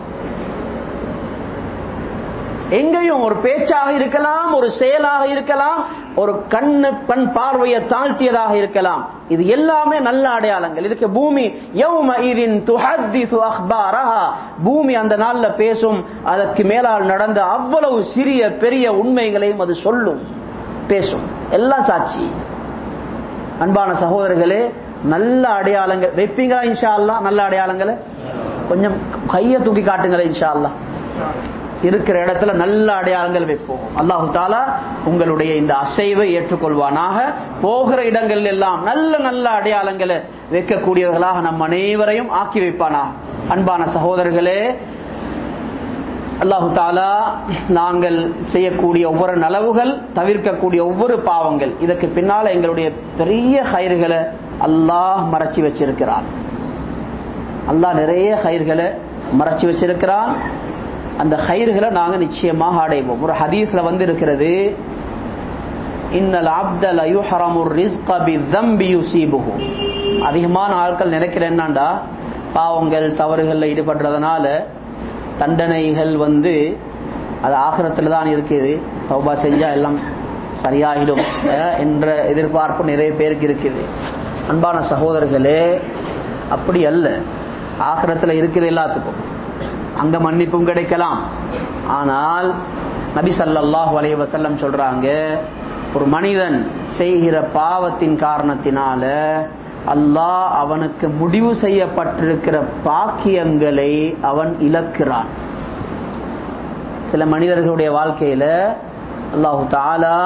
எங்கேயும் ஒரு பேச்சாக இருக்கலாம் ஒரு செயலாக இருக்கலாம் ஒரு கண்ணு கண் பார்வையை தாழ்த்தியதாக இருக்கலாம் இது எல்லாமே நல்ல அடையாளங்கள் இதுக்கு பூமி யௌம இதின் துஹத்திசு அஹ்பாரஹா பூமி அந்த நாள்ல பேசும் அதற்கு மேலால் நடந்த அவ்வளவு சிறிய பெரிய உண்மைகளையும் அது சொல்லும் பேசும் எல்லாம் சாட்சி அன்பான சகோதரர்களே நல்ல அடையாளங்கள் வைப்பீங்களா இன்ஷா அல்லா நல்ல அடையாளங்களை கொஞ்சம் கையை தூக்கி காட்டுங்களேன் இன்ஷா அல்லா இருக்கிற இடத்துல நல்ல அடையாளங்கள் வைப்போம் அல்லாஹு தாலா உங்களுடைய இந்த அசைவை ஏற்றுக்கொள்வானாக போகிற இடங்கள் எல்லாம் நல்ல நல்ல அடையாளங்களை வைக்கக்கூடியவர்களாக நம் அனைவரையும் ஆக்கி வைப்பானாக அன்பான சகோதரர்களே அல்லாஹு தாலா நாங்கள் செய்யக்கூடிய ஒவ்வொரு நலவுகள் தவிர்க்கக்கூடிய ஒவ்வொரு பாவங்கள் இதற்கு பின்னால எங்களுடைய பெரிய கயிறுகளை அல்லாஹ் மறைச்சி வச்சிருக்கிறான் அல்லாஹ் நிறைய கயிறுகளை மறைச்சி வச்சிருக்கிறான் அந்த கயிறுகளை நாங்கள் நிச்சயமாக அடைவோம் ஒரு ஹதீஸ்ல வந்து இருக்கிறது இன்னல் அப்தல் அயுஹரமுர் ரிஸ்க பி தம்பி யுசீபுஹு அதிகமான ஆட்கள் நினைக்கிற என்னண்டா பாவங்கள் தவறுகளில் ஈடுபடுறதுனால தண்டனைகள் வந்து அது ஆகிரத்தில் தான் இருக்குது தௌபா செஞ்சா எல்லாம் சரியாகிடும் என்ற எதிர்பார்ப்பு நிறைய பேருக்கு இருக்குது அன்பான சகோதரர்களே அப்படி அல்ல ஆகிரத்தில் இருக்குது எல்லாத்துக்கும் அங்க மன்னிப்பும் கிடைக்கலாம் ஆனால் நபி சல்லாஹ் அலைய வசல்லம் சொல்றாங்க ஒரு மனிதன் செய்கிற பாவத்தின் காரணத்தினால அல்லாஹ் அவனுக்கு முடிவு செய்யப்பட்டிருக்கிற பாக்கியங்களை அவன் இழக்கிறான் சில மனிதர்களுடைய வாழ்க்கையில அல்லாஹு தாலா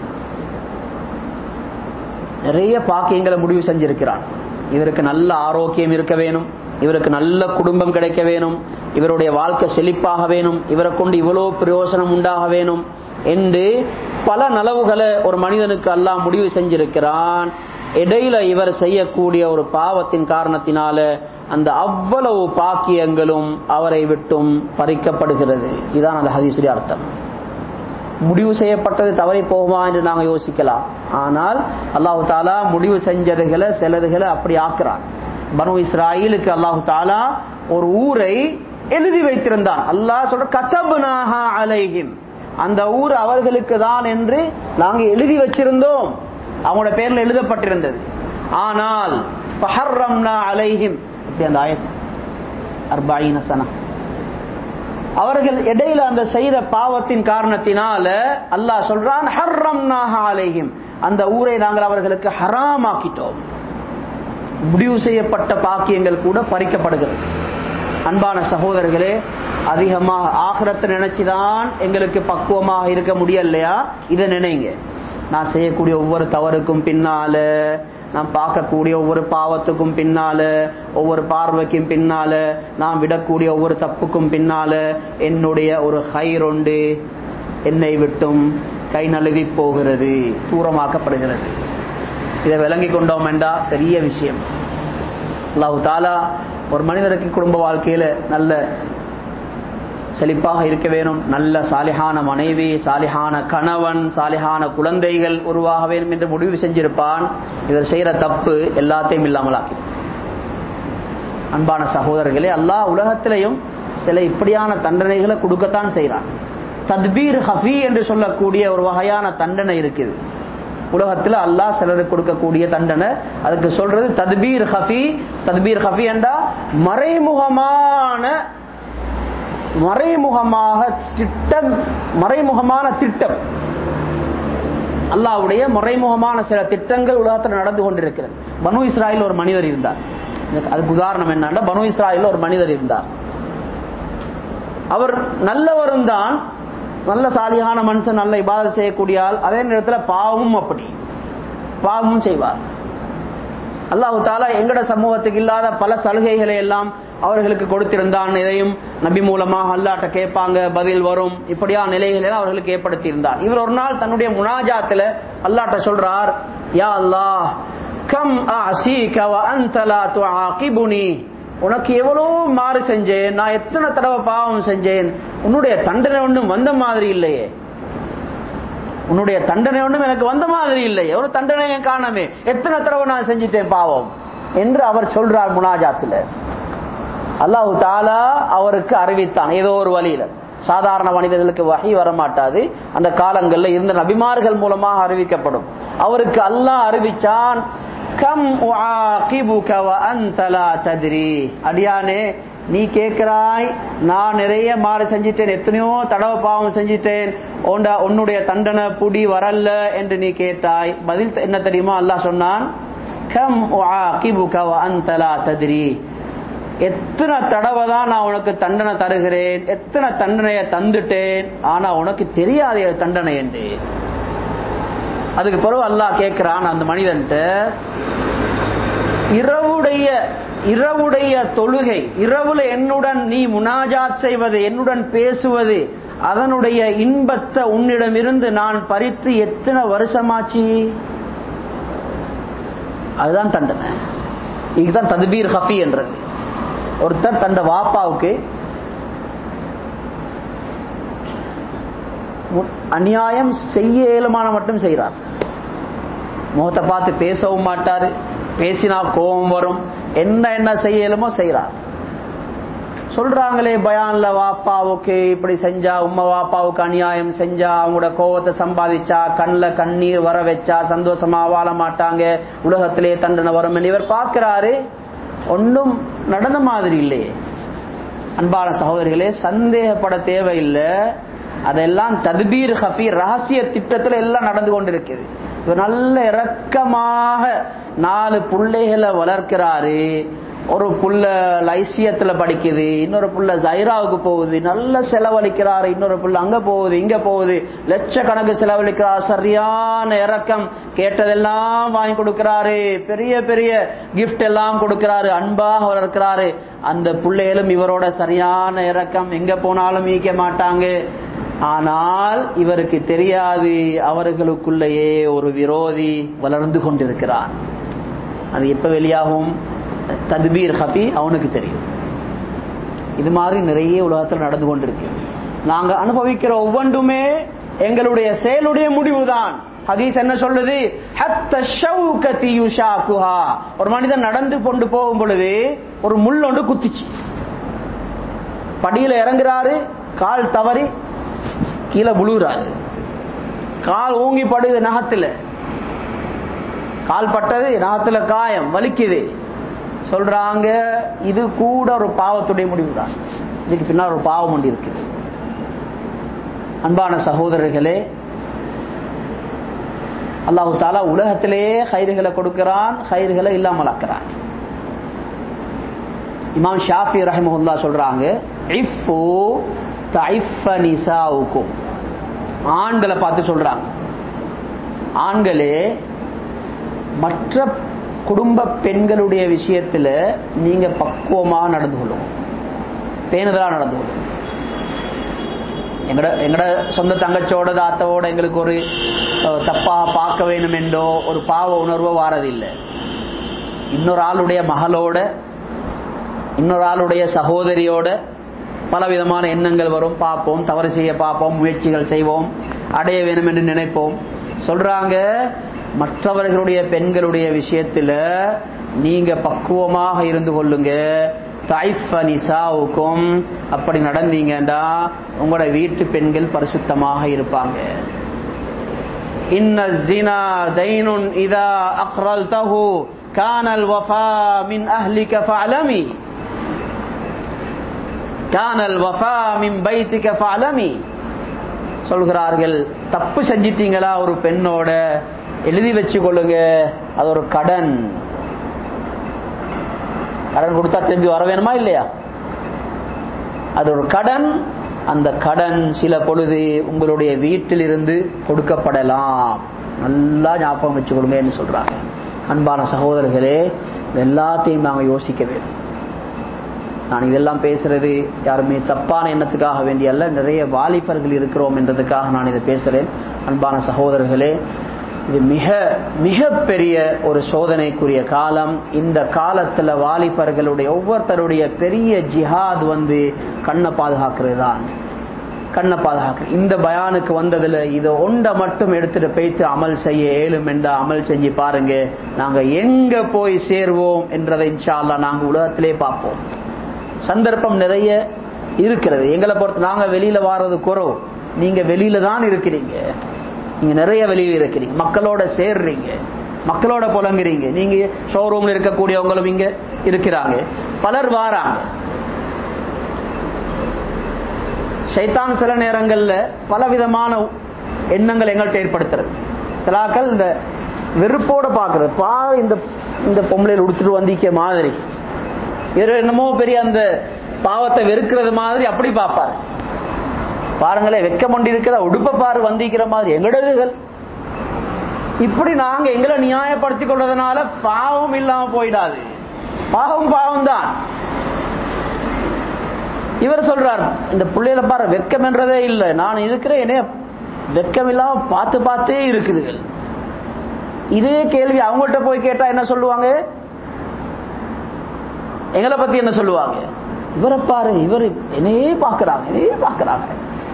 நிறைய பாக்கியங்களை முடிவு செஞ்சிருக்கிறான் இவருக்கு நல்ல ஆரோக்கியம் இருக்க வேணும் இவருக்கு நல்ல குடும்பம் கிடைக்க வேணும் இவருடைய வாழ்க்கை செழிப்பாக வேணும் இவரை கொண்டு இவ்வளவு பிரயோசனம் உண்டாக வேணும் என்று பல நலவுகளை ஒரு மனிதனுக்கு அல்லாஹ் முடிவு செஞ்சிருக்கிறான் இடையில இவர் செய்யக்கூடிய ஒரு பாவத்தின் காரணத்தினால அந்த அவ்வளவு பாக்கியங்களும் அவரை விட்டும் பறிக்கப்படுகிறது இதுதான் அந்த ஹதீசுடைய அர்த்தம் முடிவு செய்யப்பட்டது தவறி போகுமா என்று நாங்க யோசிக்கலாம் ஆனால் அல்லாஹு தாலா முடிவு செஞ்சதுகளை சிலதுகளை அப்படி ஆக்குறான் பனு இஸ்ராயிலுக்கு அல்லாஹு தாலா ஒரு ஊரை எழுதி வைத்திருந்தான் அல்லாஹ் சொல்ற கதபுனாக அலைஹிம் அந்த ஊர் அவர்களுக்கு தான் என்று நாங்க எழுதி வச்சிருந்தோம் அவங்களோட பேர்ல எழுதப்பட்டிருந்தது ஆனால் அலைஹிம் அப்படி அந்த ஆயத் அர்பாயின சனா அவர்கள் இடையில அந்த செய்த பாவத்தின் காரணத்தினால அல்லாஹ் சொல்றான் ஹர்ரம் அலைஹிம் அந்த ஊரை நாங்கள் அவர்களுக்கு ஹராமாக்கிட்டோம் முடிவு செய்யப்பட்ட பாக்கியங்கள் கூட பறிக்கப்படுகிறது அன்பான சகோதரர்களே அதிகமாக ஆகிரத்தை நினைச்சுதான் எங்களுக்கு பக்குவமாக இருக்க முடியலையா இதை நினைங்க நான் செய்யக்கூடிய ஒவ்வொரு தவறுக்கும் பின்னால நான் பார்க்கக்கூடிய ஒவ்வொரு பாவத்துக்கும் பின்னால ஒவ்வொரு பார்வைக்கும் பின்னால நான் விடக்கூடிய ஒவ்வொரு தப்புக்கும் பின்னால என்னுடைய ஒரு ஹைரொண்டு என்னை விட்டும் கை நழுவி போகிறது தூரமாக்கப்படுகிறது இதை விளங்கி கொண்டோம் என்றா பெரிய விஷயம் அல்லாஹு தாலா ஒரு மனிதருக்கு குடும்ப வாழ்க்கையில நல்ல செழிப்பாக இருக்க வேணும் நல்ல சாலிஹான மனைவி சாலிஹான கணவன் சாலிஹான குழந்தைகள் உருவாக வேண்டும் என்று முடிவு செஞ்சிருப்பான் இவர் செய்யற தப்பு எல்லாத்தையும் இல்லாமலாக்கி அன்பான சகோதரர்களே அல்லாஹ் உலகத்திலையும் சில இப்படியான தண்டனைகளை கொடுக்கத்தான் செய்யறான் தத்பீர் ஹஃபி என்று சொல்லக்கூடிய ஒரு வகையான தண்டனை இருக்குது உலகத்தில் அல்லாஹ் சிலருக்கு கொடுக்கக்கூடிய தண்டனை அதுக்கு சொல்றது தத்பீர் ஹஃபி தத்பீர் ஹஃபி என்றா மறைமுகமான மறைமுகமாக திட்டம் மறைமுகமான திட்டம் அல்லாவுடைய மறைமுகமான சில திட்டங்கள் உலகத்தில் நடந்து கொண்டிருக்கிறது பனு இஸ்ராயில் ஒரு மனிதர் இருந்தார் அதுக்கு உதாரணம் என்னன்னா பனு இஸ்ராயில் ஒரு மனிதர் இருந்தார் அவர் நல்லவரும் தான் நல்ல சாலியான மனுஷன் நல்ல இபாதம் செய்யக்கூடிய ஆள் அதே நேரத்தில் பாவமும் அப்படி பாவமும் செய்வார் அல்லாஹு தாலா எங்கட சமூகத்துக்கு இல்லாத பல சலுகைகளை எல்லாம் அவர்களுக்கு கொடுத்திருந்தான் இதையும் நபி மூலமாக அல்லாட்ட கேட்பாங்க பதில் வரும் இப்படியா நிலைகளை அவர்களுக்கு ஏற்படுத்தி இருந்தார் இவர் ஒரு நாள் தன்னுடைய முனாஜாத்துல அல்லாட்ட சொல்றார் யா அல்லாஹ் கம் அஸீக வ அன்த லா துஆகிபுனி உனக்கு எவ்வளவு மாறு செஞ்சேன் நான் எத்தனை தடவை பாவம் செஞ்சேன் உன்னுடைய தண்டனை ஒன்றும் வந்த மாதிரி இல்லையே உன்னுடைய தண்டனை ஒன்றும் எனக்கு வந்த மாதிரி இல்லையே ஒரு தண்டனையை காணமே எத்தனை தடவை நான் செஞ்சிட்டேன் பாவம் என்று அவர் சொல்றார் முனாஜாத்துல அல்லாஹு தாலா அவருக்கு அறிவித்தான் ஏதோ ஒரு வழியில சாதாரண மனிதர்களுக்கு வகை வரமாட்டாது அந்த காலங்கள்ல இருந்த நபிமார்கள் மூலமாக அறிவிக்கப்படும் அவருக்கு அல்லாஹ் அறிவிச்சான் கம் உஆகிபுக வ அன்த லா தத்ரி அடியானே நீ கேட்கிறாய் நான் நிறைய மாறு செஞ்சிட்டேன் எத்தனையோ தடவை பாவம் செஞ்சிட்டேன் உன்ட உன்னுடைய தண்டனை புடி வரல என்று நீ கேட்டாய் பதில் என்ன தெரியுமா அல்லாஹ் சொன்னான் கம் உஆகிபுக வ அன்த லா தத்ரி எத்தனை தடவை தான் நான் உனக்கு தண்டனை தருகிறேன் எத்தனை தண்டனையை தந்துட்டேன் ஆனா உனக்கு தெரியாது அது தண்டனை என்று அதுக்கு பிறகு அல்லாஹ் கேட்கிறான் அந்த மனிதன்ட்ட இரவுடைய இரவுடைய தொழுகை இரவுல என்னுடன் நீ முனாஜாத் செய்வது என்னுடன் பேசுவது அதனுடைய இன்பத்தை உன்னிடமிருந்து நான் பறித்து எத்தனை வருஷமாச்சு அதுதான் தண்டனை இதுதான் ததுபீர் ஹஃபி என்றது ஒருத்தர் தண்ட வாப்பாவுக்கு அநியாயம் செய்ய இயலுமான மட்டும் செய்கிறார் முகத்தை பார்த்து பேசவும் மாட்டாரு பேசினா கோபம் வரும் என்ன என்ன செய்ய இயலுமோ செய்கிறார் சொல்றாங்களே பயான்ல வாப்பாவுக்கு இப்படி செஞ்சா உம்மா வாப்பாவுக்கு அநியாயம் செஞ்சா அவங்களோட கோவத்தை சம்பாதிச்சா கண்ணில் கண்ணீர் வர வச்சா சந்தோஷமா வாழ மாட்டாங்க உலகத்திலே தண்டனை வரும் இவர் பார்க்கிறாரு ஒன்றும் நடந்த மாதிரி இல்லையே அன்பான சகோதரிகளே சந்தேகப்பட தேவையில்லை அதெல்லாம் தத்பீர் ஹபீர் ரகசிய திட்டத்தில் எல்லாம் நடந்து கொண்டிருக்குது இவர் நல்ல இரக்கமாக நாலு பிள்ளைகளை வளர்க்கிறாரு ஒரு புள்ள லைசியத்துல படிக்குது இன்னொரு புள்ள ஜைராவுக்கு போகுது நல்ல செலவழிக்கிறாரு இன்னொரு புள்ள அங்க போகுது இங்க போகுது லட்சக்கணக்கு செலவழிக்கிறார் சரியான இறக்கம் கேட்டதெல்லாம் வாங்கி கொடுக்கிறாரு பெரிய பெரிய கிஃப்ட் எல்லாம் கொடுக்கிறாரு அன்பாக வளர்க்கிறாரு அந்த பிள்ளைகளும் இவரோட சரியான இறக்கம் எங்க போனாலும் ஈக்க மாட்டாங்க ஆனால் இவருக்கு தெரியாது அவர்களுக்குள்ளேயே ஒரு விரோதி வளர்ந்து கொண்டிருக்கிறான் அது எப்ப வெளியாகும் தத்பீர் ஹபி அவனுக்கு தெரியும் இது மாதிரி நிறைய உலகத்தில் நடந்து கொண்டிருக்கு நாங்க அனுபவிக்கிற ஒவ்வொன்றுமே எங்களுடைய செயலுடைய முடிவுதான் ஹதீஸ் என்ன சொல்லுது ஒரு மனிதன் நடந்து கொண்டு போகும் பொழுது ஒரு முள் ஒன்று குத்திச்சு படியில இறங்குறாரு கால் தவறி கீழே விழுகிறாரு கால் ஊங்கி படுது நகத்துல கால் பட்டது நகத்துல காயம் வலிக்குது சொல்றாங்க இது கூட ஒரு பாவத்துடைய முடிவு தான் இதுக்கு பின்னால் ஒரு பாவம் ஒன்று இருக்குது அன்பான சகோதரர்களே அல்லாஹு தாலா உலகத்திலே ஹைறுகளை கொடுக்கிறான் ஹைறுகளை இல்லாமல் ஆக்கிறான் இமாம் ஷாஃபி ரஹமுல்லா சொல்றாங்க இஃபு நிசாவுக்கும் ஆண்களை பார்த்து சொல்றாங்க ஆண்களே மற்ற குடும்ப பெண்களுடைய விஷயத்துல நீங்க பக்குவமாக நடந்து கொள்ளும் பேணுதலா நடந்து கொள்ளும் எங்கட எங்கட சொந்த தங்கச்சோட தாத்தவோட எங்களுக்கு ஒரு தப்பா பார்க்க வேணும் என்றோ ஒரு பாவ உணர்வோ வாரதில்லை இன்னொரு ஆளுடைய மகளோட இன்னொரு ஆளுடைய சகோதரியோட பல விதமான எண்ணங்கள் வரும் பார்ப்போம் தவறு செய்ய பார்ப்போம் முயற்சிகள் செய்வோம் அடைய வேணும் என்று நினைப்போம் சொல்றாங்க மற்றவர்களுடைய பெண்களுடைய விஷயத்துல நீங்க பக்குவமாக இருந்து கொள்ளுங்க நிசாவுக்கும் அப்படி நடந்தீங்கன்னா உங்களோட வீட்டு பெண்கள் பரிசுத்தமாக இருப்பாங்க இன்ன ஜினா தைனுன் இதா அக்ரல்தஹு கானல் வஃபா மின் அஹ்லிக ஃபஅலமி கானல் வஃபா மின் பைத்திக ஃபஅலமி சொல்கிறார்கள் தப்பு செஞ்சிட்டீங்களா ஒரு பெண்ணோட எழுதி வச்சு கொள்ளுங்க அது ஒரு கடன் கடன் கொடுத்தா திரும்பி வர வேணுமா இல்லையா அது ஒரு கடன் அந்த கடன் சில பொழுது உங்களுடைய வீட்டிலிருந்து கொடுக்கப்படலாம் நல்லா ஞாபகம் வச்சு கொடுங்கன்னு சொல்றாங்க அன்பான சகோதரர்களே எல்லாத்தையும் நாங்கள் யோசிக்க வேண்டும் நான் இதெல்லாம் பேசுறது யாருமே தப்பான எண்ணத்துக்காக வேண்டிய அல்ல நிறைய வாலிபர்கள் இருக்கிறோம் என்றதுக்காக நான் இதை பேசுறேன் அன்பான சகோதரர்களே இது மிக மிக பெரிய ஒரு சோதனைக்குரிய காலம் இந்த காலத்துல வாலிபர்களுடைய ஒவ்வொருத்தருடைய பெரிய ஜிஹாத் வந்து கண்ணை பாதுகாக்கிறது தான் கண்ணை பாதுகாக்கிறது இந்த பயானுக்கு வந்ததுல இதை ஒன்றை மட்டும் எடுத்துட்டு போய்த்து அமல் செய்ய ஏழும் என்ற அமல் செஞ்சு பாருங்க நாங்க எங்க போய் சேர்வோம் என்றதை இன்ஷா அல்லாஹ் நாங்க உலகத்திலே பார்ப்போம் சந்தர்ப்பம் நிறைய இருக்கிறது எங்களை பொறுத்து நாங்க வெளியில வாரது குறவு நீங்க வெளியில தான் இருக்கிறீங்க நீங்க நிறைய வெளியில இருக்கிறீங்க மக்களோட சேர்றீங்க மக்களோட புலங்குறீங்க நீங்க ஷோரூம்ல இருக்கக்கூடியவங்களும் இங்க இருக்கிறாங்க பலர் வாராங்க ஷைத்தான் சில நேரங்கள்ல பலவிதமான எண்ணங்கள் எங்கள்கிட்ட ஏற்படுத்துறது சிலாக்கள் இந்த வெறுப்போட பாக்குறது பா இந்த இந்த பொம்பளையில் உடுத்துட்டு வந்திக்க மாதிரி வேற என்னமோ பெரிய அந்த பாவத்தை வெறுக்கிறது மாதிரி அப்படி பார்ப்பாரு பாருங்களேன் வெக்க கொண்டு இருக்கிற உடுப்ப பாரு வந்திக்கிற மாதிரி எங்கடதுகள் இப்படி நாங்க எங்களை நியாயப்படுத்திக் கொள்றதுனால பாவம் இல்லாம போயிடாது பாவம் பாவம் தான் இவர் சொல்றார் இந்த பிள்ளையில பாரு வெக்கம் என்றதே இல்லை நான் இருக்கிறேன் என்ன வெக்கம் இல்லாம பார்த்து பார்த்தே இருக்குதுகள் இதே கேள்வி அவங்கள்ட்ட போய் கேட்டா என்ன சொல்லுவாங்க எங்களை பத்தி என்ன சொல்லுவாங்க இவரை பாரு இவர் என்னையே பார்க்கிறாங்க என்னையே பார்க்கிறாங்க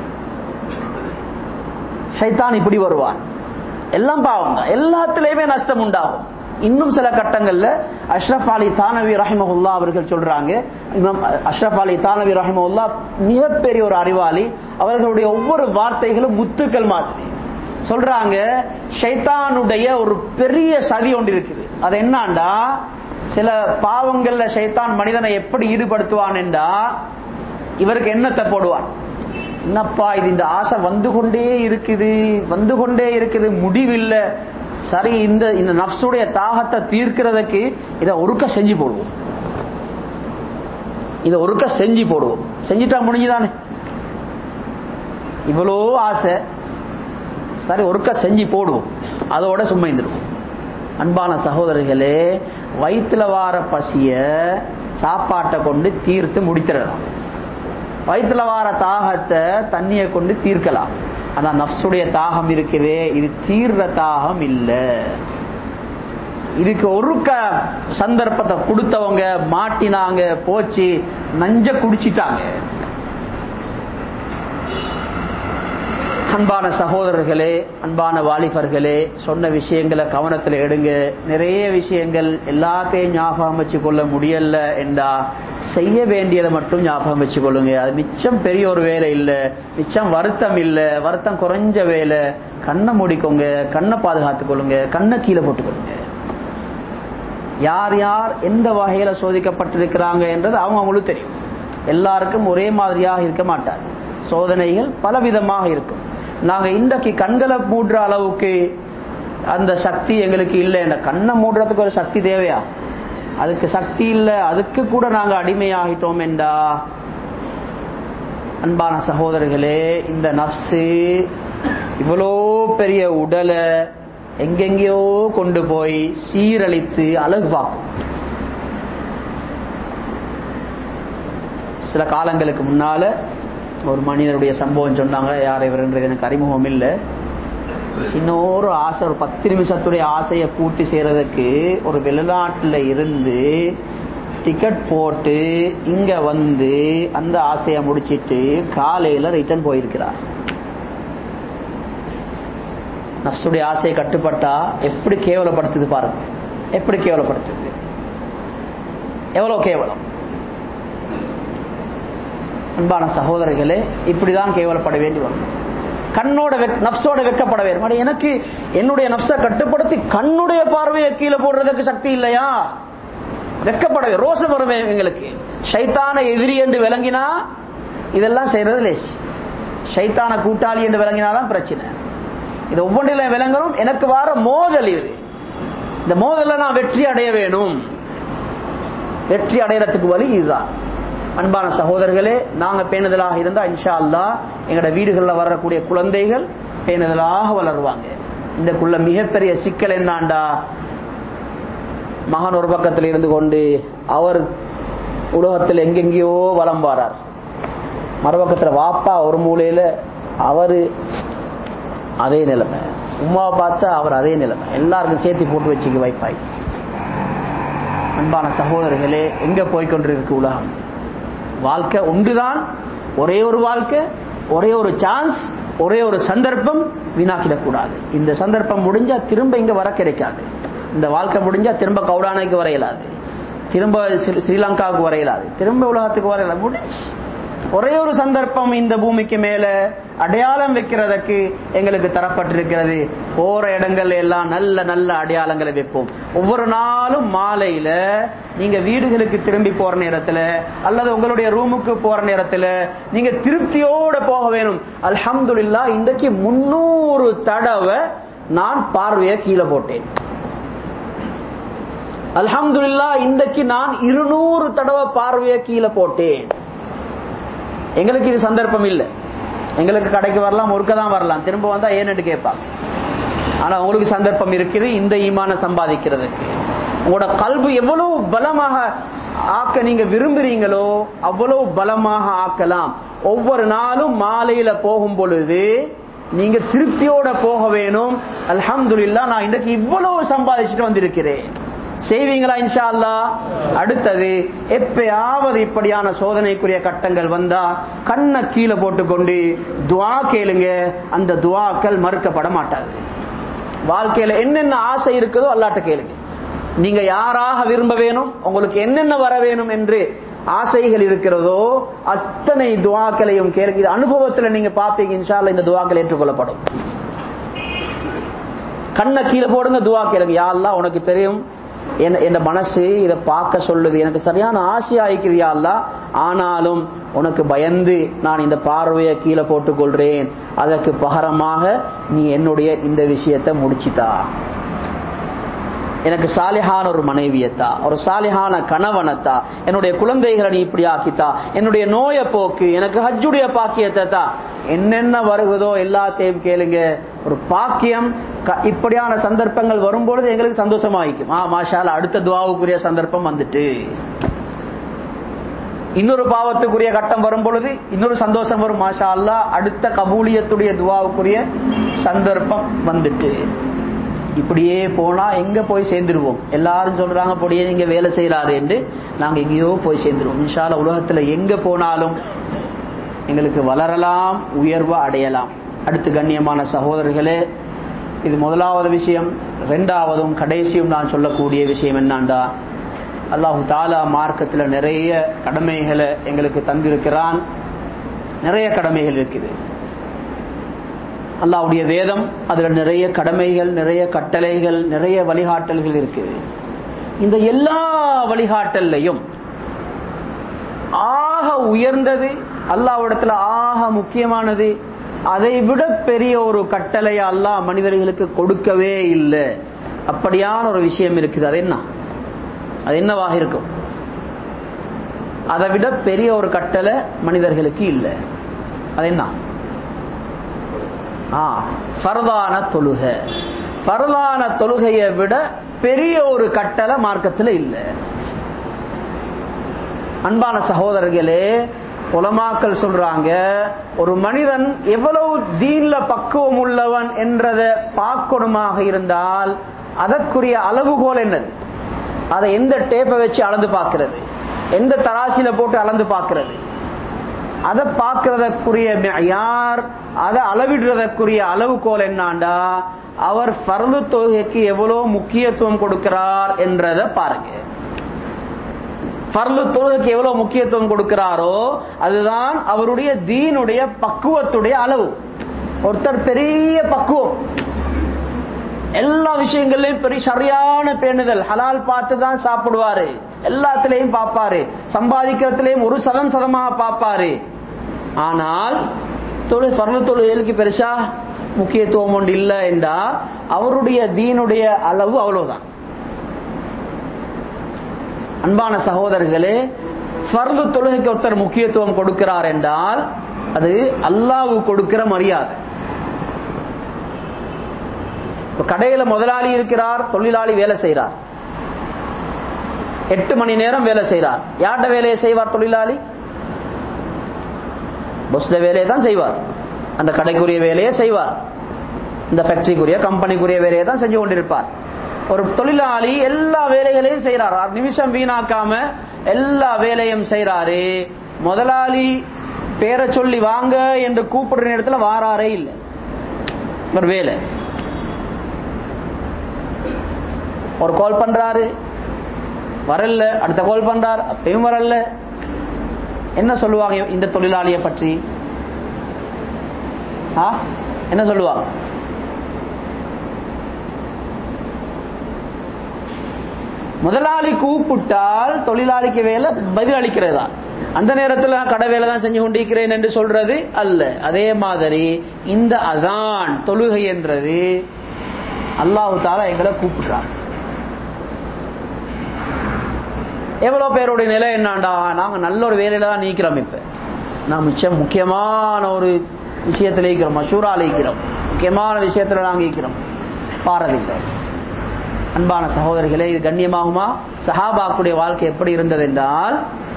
சைத்தான் இப்படி வருவான் எல்லாம் பாவம் தான் எல்லாத்திலையுமே நஷ்டம் உண்டாகும் இன்னும் சில கட்டங்கள்ல அஷ்ரப் அலி தானவி ரஹிமஹுல்லா அவர்கள் சொல்றாங்க இமாம் அஷ்ரப் அலி தானவி ரஹிமஹுல்லா மிகப்பெரிய ஒரு அறிவாளி அவர்களுடைய ஒவ்வொரு வார்த்தைகளும் முத்துக்கள் மாதிரி சொல்றாங்க ஷைத்தானுடைய ஒரு பெரிய சதி ஒன்று இருக்குது அது என்னாண்டா சில பாவங்கள்ல ஷைத்தான் மனிதனை எப்படி ஈடுபடுத்துவான் என்றா இவருக்கு எண்ணத்தை போடுவான் என்னப்பா இது இந்த ஆசை வந்து கொண்டே இருக்குது வந்து கொண்டே இருக்குது முடிவில்லை சரி இந்த இந்த நப்சுடைய தாகத்தை தீர்க்கிறதுக்கு இதை ஒருக்க செஞ்சு போடுவோம் இதை ஒருக்க செஞ்சு போடுவோம் செஞ்சுட்டா முடிஞ்சுதானே இவ்வளோ ஆசை சரி ஒருக்க செஞ்சு போடுவோம் அதோட சும்மா இருந்துருவோம் அன்பான சகோதரிகளே வயிற்றுல வார பசிய சாப்பாட்டை கொண்டு தீர்த்து முடித்திடலாம் வயிற்றுல வார தாகத்தை தண்ணியை கொண்டு தீர்க்கலாம் அதான் நப்சுடைய தாகம் இருக்குதே இது தீர்ற தாகம் இல்ல இதுக்கு ஒரு க சந்தர்ப்பத்தை கொடுத்தவங்க மாட்டினாங்க போச்சு நஞ்ச குடிச்சிட்டாங்க அன்பான சகோதரர்களே அன்பான வாலிபர்களே சொன்ன விஷயங்களை கவனத்தில் எடுங்க நிறைய விஷயங்கள் எல்லாத்தையும் ஞாபகம் வச்சு கொள்ள முடியல என்றா செய்ய வேண்டியதை மட்டும் ஞாபகம் வச்சு கொள்ளுங்க அது மிச்சம் பெரிய ஒரு வேலை இல்லை மிச்சம் வருத்தம் இல்லை வருத்தம் குறைஞ்ச வேலை கண்ணை மூடிக்கோங்க கண்ணை பாதுகாத்துக் கொள்ளுங்க கண்ணை கீழே போட்டுக்கொள்ளுங்க யார் யார் எந்த வகையில சோதிக்கப்பட்டிருக்கிறாங்க என்றது அவங்க அவங்களுக்கு தெரியும் எல்லாருக்கும் ஒரே மாதிரியாக இருக்க மாட்டார் சோதனைகள் பலவிதமாக இருக்கும் நாங்க இன்றைக்கு கண்களை மூடுற அளவுக்கு அந்த சக்தி எங்களுக்கு இல்லை இந்த கண்ணை மூடுறதுக்கு ஒரு சக்தி தேவையா அதுக்கு சக்தி இல்லை அதுக்கு கூட நாங்க அடிமையாகிட்டோம் என்றா அன்பான சகோதரர்களே இந்த நப்சு இவ்வளோ பெரிய உடலை எங்கெங்கேயோ கொண்டு போய் சீரழித்து அழகு பார்க்கும் சில காலங்களுக்கு முன்னால ஒரு மனிதனுடைய சம்பவம் சொன்னாங்க யார் இவர்ன்றது எனக்கு அறிமுகம் இல்லை சின்ன ஒரு ஆசை ஒரு பத்து நிமிஷத்துடைய ஆசையை பூர்த்தி செய்யறதுக்கு ஒரு வெளிநாட்டில் இருந்து டிக்கெட் போட்டு இங்க வந்து அந்த ஆசையை முடிச்சிட்டு காலையில ரிட்டர்ன் போயிருக்கிறார் நப்சுடைய ஆசையை கட்டுப்பட்டா எப்படி கேவலப்படுத்துது பாருங்க எப்படி கேவலப்படுத்துது எவ்வளவு கேவலம் அன்பான சகோதரர்களே இப்படிதான் கேவலப்பட வேண்டி வரும் கண்ணோட நப்சோட வெக்கப்பட வேண்டும் எனக்கு என்னுடைய நப்சை கட்டுப்படுத்தி கண்ணுடைய பார்வையை கீழே போடுறதுக்கு சக்தி இல்லையா வெக்கப்படவே ரோசம் வரும் எங்களுக்கு ஷைத்தான எதிரி என்று விளங்கினா இதெல்லாம் செய்யறது லேசி ஷைத்தான கூட்டாளி என்று விளங்கினாதான் பிரச்சனை இது ஒவ்வொன்றில விளங்கணும் எனக்கு வர மோதல் இது இந்த மோதல நான் வெற்றி அடைய வேணும் வெற்றி அடையறதுக்கு வழி இதுதான் அன்பான சகோதரர்களே நாங்க பேணுதலாக இருந்தா இன்ஷா அல்லா எங்களோட வீடுகளில் வரக்கூடிய குழந்தைகள் பேணுதலாக வளருவாங்க இந்தக்குள்ள மிகப்பெரிய சிக்கல் என்னாண்டா மகன் ஒரு பக்கத்தில் இருந்து கொண்டு அவர் உலகத்தில் எங்கெங்கேயோ வலம் வாரார் மறுபக்கத்தில் வாப்பா ஒரு மூலையில அவரு அதே நிலைமை உமாவை பார்த்தா அவர் அதே நிலைமை எல்லாருக்கும் சேர்த்து போட்டு வச்சுக்க வைப்பாய் அன்பான சகோதரர்களே எங்க போய்கொண்டிருக்கு உலகம் வாழ்க்கை ஒன்றுதான் ஒரே ஒரு வாழ்க்கை ஒரே ஒரு சான்ஸ் ஒரே ஒரு சந்தர்ப்பம் வீணாக்கிடக்கூடாது இந்த சந்தர்ப்பம் முடிஞ்சா திரும்ப இங்க வர கிடைக்காது இந்த வாழ்க்கை முடிஞ்சா திரும்ப கவுடானைக்கு வர இயலாது திரும்ப ஸ்ரீலங்காவுக்கு வர இயலாது திரும்ப உலகத்துக்கு வர இயலாது முடிஞ்சு ஒரே ஒரு சந்தர்ப்பம் இந்த பூமிக்கு மேல அடையாளம் வைக்கிறதுக்கு எங்களுக்கு தரப்பட்டிருக்கிறது போற இடங்கள் எல்லாம் நல்ல நல்ல அடையாளங்களை வைப்போம் ஒவ்வொரு நாளும் மாலையில நீங்க வீடுகளுக்கு திரும்பி போற நேரத்துல அல்லது உங்களுடைய ரூமுக்கு போற நேரத்துல நீங்க திருப்தியோட போக வேணும் அல்ஹம்துலில்லா இன்றைக்கு முன்னூறு தடவை நான் பார்வையை கீழே போட்டேன் அல்ஹம்துலில்லா இன்றைக்கு நான் இருநூறு தடவை பார்வையை கீழே போட்டேன் எங்களுக்கு இது சந்தர்ப்பம் இல்லை எங்களுக்கு கடைக்கு வரலாம் ஒருக்க தான் வரலாம் திரும்ப வந்தா ஏன்னு கேட்பாங்க ஆனா உங்களுக்கு சந்தர்ப்பம் இருக்குது இந்த ஈமான சம்பாதிக்கிறதுக்கு உங்களோட கல்வி எவ்வளவு பலமாக ஆக்க நீங்க விரும்புறீங்களோ அவ்வளவு பலமாக ஆக்கலாம் ஒவ்வொரு நாளும் மாலையில போகும் பொழுது நீங்க திருப்தியோட போக வேணும் அல்ஹம்துலில்லா நான் இன்றைக்கு இவ்வளவு சம்பாதிச்சுட்டு வந்திருக்கிறேன் செய்வீங்களா இன்ஷா அல்லா அடுத்தது எப்பயாவது இப்படியான சோதனைக்குரிய கட்டங்கள் வந்தா கண்ணை கீழே போட்டுக்கொண்டு துவா கேளுங்க அந்த துவாக்கள் மறுக்கப்பட மாட்டாது வாழ்க்கையில என்னென்ன ஆசை இருக்குதோ அல்லாட்ட கேளுங்க நீங்க யாராக விரும்ப வேணும் உங்களுக்கு என்னென்ன வர வேணும் என்று ஆசைகள் இருக்கிறதோ அத்தனை துவாக்களையும் கேளுங்க இது அனுபவத்துல நீங்க பாப்பீங்க இன்ஷா அல்லா இந்த துவாக்கள் ஏற்றுக்கொள்ளப்படும் கண்ணை கீழே போடுங்க துவா கேளுங்க யாரெல்லாம் உனக்கு தெரியும் என் மனசு இதை பார்க்க சொல்லுது எனக்கு சரியான ஆசையா இருக்கிறியா அல்ல ஆனாலும் உனக்கு பயந்து நான் இந்த பார்வையை கீழே போட்டுக் கொள்றேன் அதற்கு பகரமாக நீ என்னுடைய இந்த விஷயத்தை முடிச்சுதா எனக்கு சாலிஹான ஒரு மனைவியத்தா ஒரு சாலிஹான கணவனத்தா என்னுடைய குழந்தைகளை நீ இப்படி ஆக்கித்தா என்னுடைய நோய போக்கு எனக்கு ஹஜ்ஜுடைய பாக்கியத்தை தா என்னென்ன வருகுதோ எல்லாத்தையும் கேளுங்க ஒரு பாக்கியம் இப்படியான சந்தர்ப்பங்கள் வரும்பொழுது எங்களுக்கு சந்தோஷமாயிக்கும் ஆ மாஷால அடுத்த துவாவுக்குரிய சந்தர்ப்பம் வந்துட்டு இன்னொரு பாவத்துக்குரிய கட்டம் வரும் பொழுது இன்னொரு சந்தோஷம் வரும் மாஷா அல்லா அடுத்த கபூலியத்துடைய துவாவுக்குரிய சந்தர்ப்பம் வந்துட்டு இப்படியே போனா எங்க போய் சேர்ந்துருவோம் எல்லாரும் சொல்றாங்க அப்படியே நீங்க வேலை செய்யறாரு என்று நாங்க எங்கேயோ போய் சேர்ந்துருவோம் இன்ஷால உலகத்துல எங்க போனாலும் எங்களுக்கு வளரலாம் உயர்வா அடையலாம் அடுத்து கண்ணியமான சகோதரர்களே இது முதலாவது விஷயம் ரெண்டாவதும் கடைசியும் நான் சொல்லக்கூடிய விஷயம் என்னாண்டா அல்லாஹு தாலா மார்க்கத்தில் நிறைய கடமைகளை எங்களுக்கு தந்திருக்கிறான் நிறைய கடமைகள் இருக்குது அல்லாவுடைய வேதம் அதுல நிறைய கடமைகள் நிறைய கட்டளைகள் நிறைய வழிகாட்டல்கள் இருக்குது இந்த எல்லா வழிகாட்டல்லையும் ஆக உயர்ந்தது அல்லாவிடத்துல ஆக முக்கியமானது அதை விட பெரிய ஒரு கட்டளை அல்லாஹ் மனிதர்களுக்கு கொடுக்கவே இல்லை அப்படியான ஒரு விஷயம் இருக்குது அது என்ன அது என்னவாக இருக்கும் அதை விட பெரிய ஒரு கட்டளை மனிதர்களுக்கு இல்லை அது என்ன ஃபர்தான தொழுக ஃபர்தான தொழுகையை விட பெரிய ஒரு கட்டளை மார்க்கத்தில் இல்லை அன்பான சகோதரர்களே உலமாக்கள் சொல்றாங்க ஒரு மனிதன் எவ்வளவு தீன்ல பக்குவம் உள்ளவன் என்றதை பார்க்கணுமாக இருந்தால் அதற்குரிய அளவுகோல் என்னது அதை எந்த டேப்பை வச்சு அளந்து பார்க்கிறது எந்த தராசில போட்டு அளந்து பார்க்கிறது அதை பார்க்கறதற்குரிய யார் அதை அளவிடுறதற்குரிய அளவுகோல் என்னாண்டா அவர் பரது தொகைக்கு எவ்வளவு முக்கியத்துவம் கொடுக்கிறார் என்றதை பாருங்க பரது தொழுகைக்கு எவ்வளவு முக்கியத்துவம் கொடுக்கிறாரோ அதுதான் அவருடைய தீனுடைய பக்குவத்துடைய அளவு ஒருத்தர் பெரிய பக்குவம் எல்லா விஷயங்கள்லயும் பெரிய சரியான பேணுதல் ஹலால் பார்த்து தான் சாப்பிடுவாரு எல்லாத்திலையும் பார்ப்பாரு சம்பாதிக்கிறதுலயும் ஒரு சதம் சதமாக பார்ப்பாரு ஆனால் தொழில் பரல தொழிலுக்கு பெருசா முக்கியத்துவம் ஒன்று இல்லை என்றா அவருடைய தீனுடைய அளவு அவ்வளவுதான் அன்பான சகோதரர்களே பரது தொழுகைக்கு ஒருத்தர் முக்கியத்துவம் கொடுக்கிறார் என்றால் அது அல்லாவு கொடுக்கிற மரியாதை இப்ப கடையில முதலாளி இருக்கிறார் தொழிலாளி வேலை செய்யறார் எட்டு மணி நேரம் வேலை செய்யறார் யார்ட வேலையை செய்வார் தொழிலாளி பொஸ்ல வேலையை தான் செய்வார் அந்த கடைக்குரிய வேலையை செய்வார் இந்த ஃபேக்டரிக்குரிய கம்பெனிக்குரிய வேலையை தான் செஞ்சு கொண்டிருப்பார் ஒரு தொழிலாளி எல்லா வேலைகளையும் செய்யறாரு ஒரு நிமிஷம் வீணாக்காம எல்லா வேலையும் செய்யறாரு முதலாளி பேரை சொல்லி வாங்க என்று கூப்பிடுற நேரத்துல வாராரே இல்லை ஒரு வேலை ஒரு கால் பண்றாரு வரல அடுத்த கால் பண்றார் அப்பயும் வரல என்ன சொல்லுவாங்க இந்த தொழிலாளியை பற்றி ஆ என்ன சொல்லுவாங்க முதலாளி கூப்பிட்டால் தொழிலாளிக்கு வேலை பதில் அளிக்கிறதா அந்த நேரத்தில் நான் கடை வேலை தான் செஞ்சு கொண்டிருக்கிறேன் என்று சொல்றது அல்ல அதே மாதிரி இந்த அதான் தொழுகை என்றது அல்லாஹு தாலா எங்களை கூப்பிடுறான் எவ்வளவு பேருடைய நிலை என்னண்டா நாங்க நல்ல ஒரு வேலையில தான் நீக்கிறோம் இப்ப நான் மிச்சம் முக்கியமான ஒரு விஷயத்துல இருக்கிறோம் மஷூரால இருக்கிறோம் முக்கியமான விஷயத்துல நாங்க இருக்கிறோம் பாரதில்லை அன்பான சகோதரிகளே இது கண்ணியமாகுமா சஹாபாக்குடைய வாழ்க்கை எப்படி இருந்தது என்றால்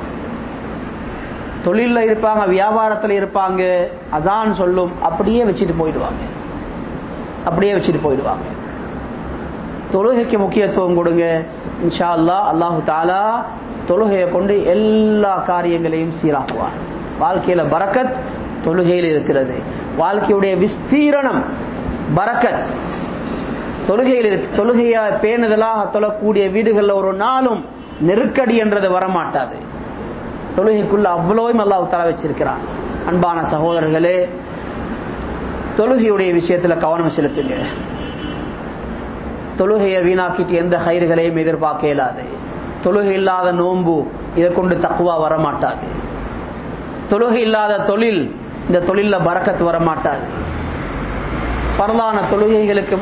தொழில இருப்பாங்க வியாபாரத்துல இருப்பாங்க அதான் சொல்லும் அப்படியே வச்சுட்டு போயிடுவாங்க அப்படியே வச்சுட்டு போயிடுவாங்க தொழுகைக்கு முக்கியத்துவம் கொடுங்க இன்ஷா அல்லா அல்லாஹு தாலா தொழுகையை கொண்டு எல்லா காரியங்களையும் சீராக்குவார் வாழ்க்கையில பரக்கத் தொழுகையில் இருக்கிறது வாழ்க்கையுடைய விஸ்தீரணம் பரக்கத் தொழுகையில் தொழுகையா பேணுதலாக தொழக்கூடிய வீடுகளில் ஒரு நாளும் நெருக்கடி என்றது வரமாட்டாது தொழுகைக்குள்ள அவ்வளோவும் அல்லாஹ் தர வச்சிருக்கிறான் அன்பான சகோதரர்களே தொழுகையுடைய விஷயத்துல கவனம் செலுத்துங்க தொழுகையை வீணாக்கிட்டு எந்த கயிறுகளையும் எதிர்பார்க்க இயலாது தொழுகை இல்லாத நோன்பு இதை கொண்டு தக்குவா வரமாட்டாது தொழுகை இல்லாத தொழில் இந்த தொழில பறக்கத்து வரமாட்டாது பரவான தொழுகைகளுக்கு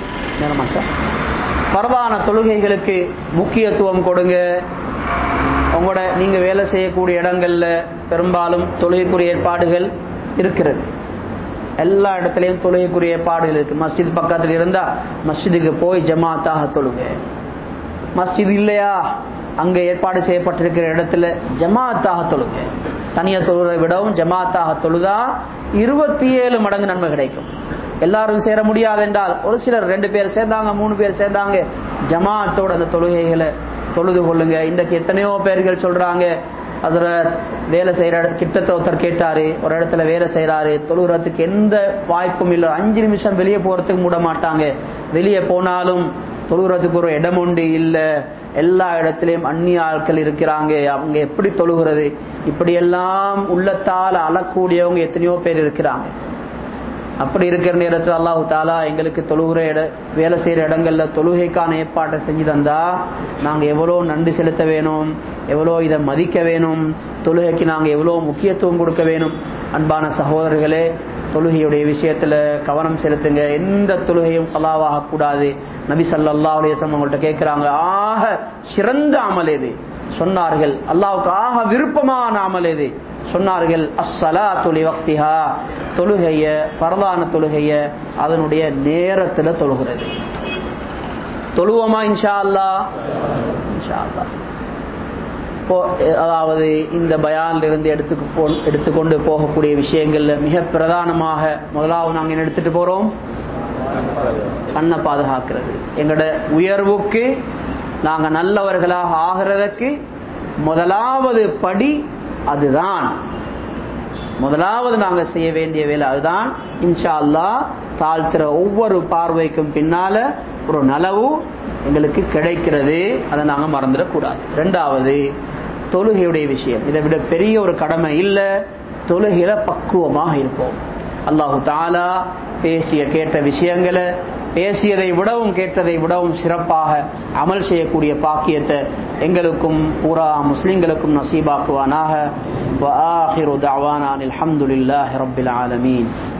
பரவான தொழுகைகளுக்கு முக்கியத்துவம் கொடுங்க உங்களோட நீங்க வேலை செய்யக்கூடிய இடங்கள்ல பெரும்பாலும் தொழுகைக்குரிய ஏற்பாடுகள் இருக்கிறது எல்லா இடத்துலயும் தொழுகைக்குரிய ஏற்பாடுகள் இருக்கு மஸ்ஜித் பக்கத்தில் இருந்தா மஸ்ஜிதுக்கு போய் ஜமாத்தாக தொழுக மஸ்ஜித் இல்லையா அங்க ஏற்பாடு செய்யப்பட்டிருக்கிற இடத்துல ஜமாத்தாக தொழுக தனியா தொழுதை விடவும் ஜமாத்தாக தொழுதா இருபத்தி ஏழு மடங்கு நன்மை கிடைக்கும் எல்லாரும் சேர முடியாது என்றால் ஒரு சிலர் ரெண்டு பேர் சேர்ந்தாங்க மூணு பேர் சேர்ந்தாங்க ஜமாத்தோட அந்த தொழுகைகளை தொழுது கொள்ளுங்க இன்றைக்கு எத்தனையோ பேர்கள் சொல்றாங்க அதுல வேலை செய்யற கிட்டத்தை ஒருத்தர் கேட்டாரு ஒரு இடத்துல வேலை செய்யறாரு தொழுகிறதுக்கு எந்த வாய்ப்பும் இல்லை அஞ்சு நிமிஷம் வெளியே போறதுக்கு மூட மாட்டாங்க வெளியே போனாலும் தொழுகிறதுக்கு ஒரு இடம் உண்டு இல்ல எல்லா இடத்திலையும் அந்நிய ஆட்கள் இருக்கிறாங்க அவங்க எப்படி தொழுகிறது இப்படியெல்லாம் உள்ளத்தால் அழக்கூடியவங்க எத்தனையோ பேர் இருக்கிறாங்க அப்படி இருக்கிற நேரத்தில் அல்லாஹு தாலா எங்களுக்கு தொழுகிற இட வேலை செய்யற இடங்கள்ல தொழுகைக்கான ஏற்பாட்டை செஞ்சு தந்தா நாங்க எவ்வளோ நன்றி செலுத்த வேணும் எவ்வளோ இதை மதிக்க வேணும் தொழுகைக்கு நாங்க எவ்வளோ முக்கியத்துவம் கொடுக்க வேணும் அன்பான சகோதரர்களே தொழுகையுடைய விஷயத்துல கவனம் செலுத்துங்க எந்த தொழுகையும் கலாவாக கூடாது நபி சல்லா அலையம் உங்கள்கிட்ட கேட்கிறாங்க ஆக சிறந்த அமல் எது சொன்னார்கள் அல்லாவுக்கு ஆக விருப்பமான அமல் எது சொன்னார்கள் அஸ்ஸலா துளி வக்திஹா தொழுகைய பரதான தொழுகைய அதனுடைய நேரத்துல தொழுகிறது தொழுவோமா இன்ஷா அல்லா இன்ஷா அல்லா அதாவது இந்த பயான்ல இருந்து எடுத்துக்கு போ எடுத்துக்கொண்டு போகக்கூடிய விஷயங்கள்ல மிக பிரதானமாக முதலாவது நாங்க என்ன எடுத்துட்டு போறோம் கண்ணை பாதுகாக்கிறது எங்களோட உயர்வுக்கு நாங்க நல்லவர்களாக ஆகிறதுக்கு முதலாவது படி அதுதான் முதலாவது நாங்க செய்ய வேண்டிய வேலை அதுதான் இன்ஷா அல்லா தாழ்த்துற ஒவ்வொரு பார்வைக்கும் பின்னால ஒரு நலவு எங்களுக்கு கிடைக்கிறது அதை நாங்க மறந்துடக்கூடாது ரெண்டாவது தொழுகையுடைய விஷயம் இதை விட பெரிய ஒரு கடமை இல்லை தொழுகையில பக்குவமாக இருப்போம் அல்லாஹு தாலா பேசிய கேட்ட விஷயங்களை பேசியதை விடவும் கேட்டதை விடவும் சிறப்பாக அமல் செய்யக்கூடிய பாக்கியத்தை எங்களுக்கும் பூரா முஸ்லிம்களுக்கும் நசீபாக்குவானாக وآخر دعوانا الحمد لله رب العالمين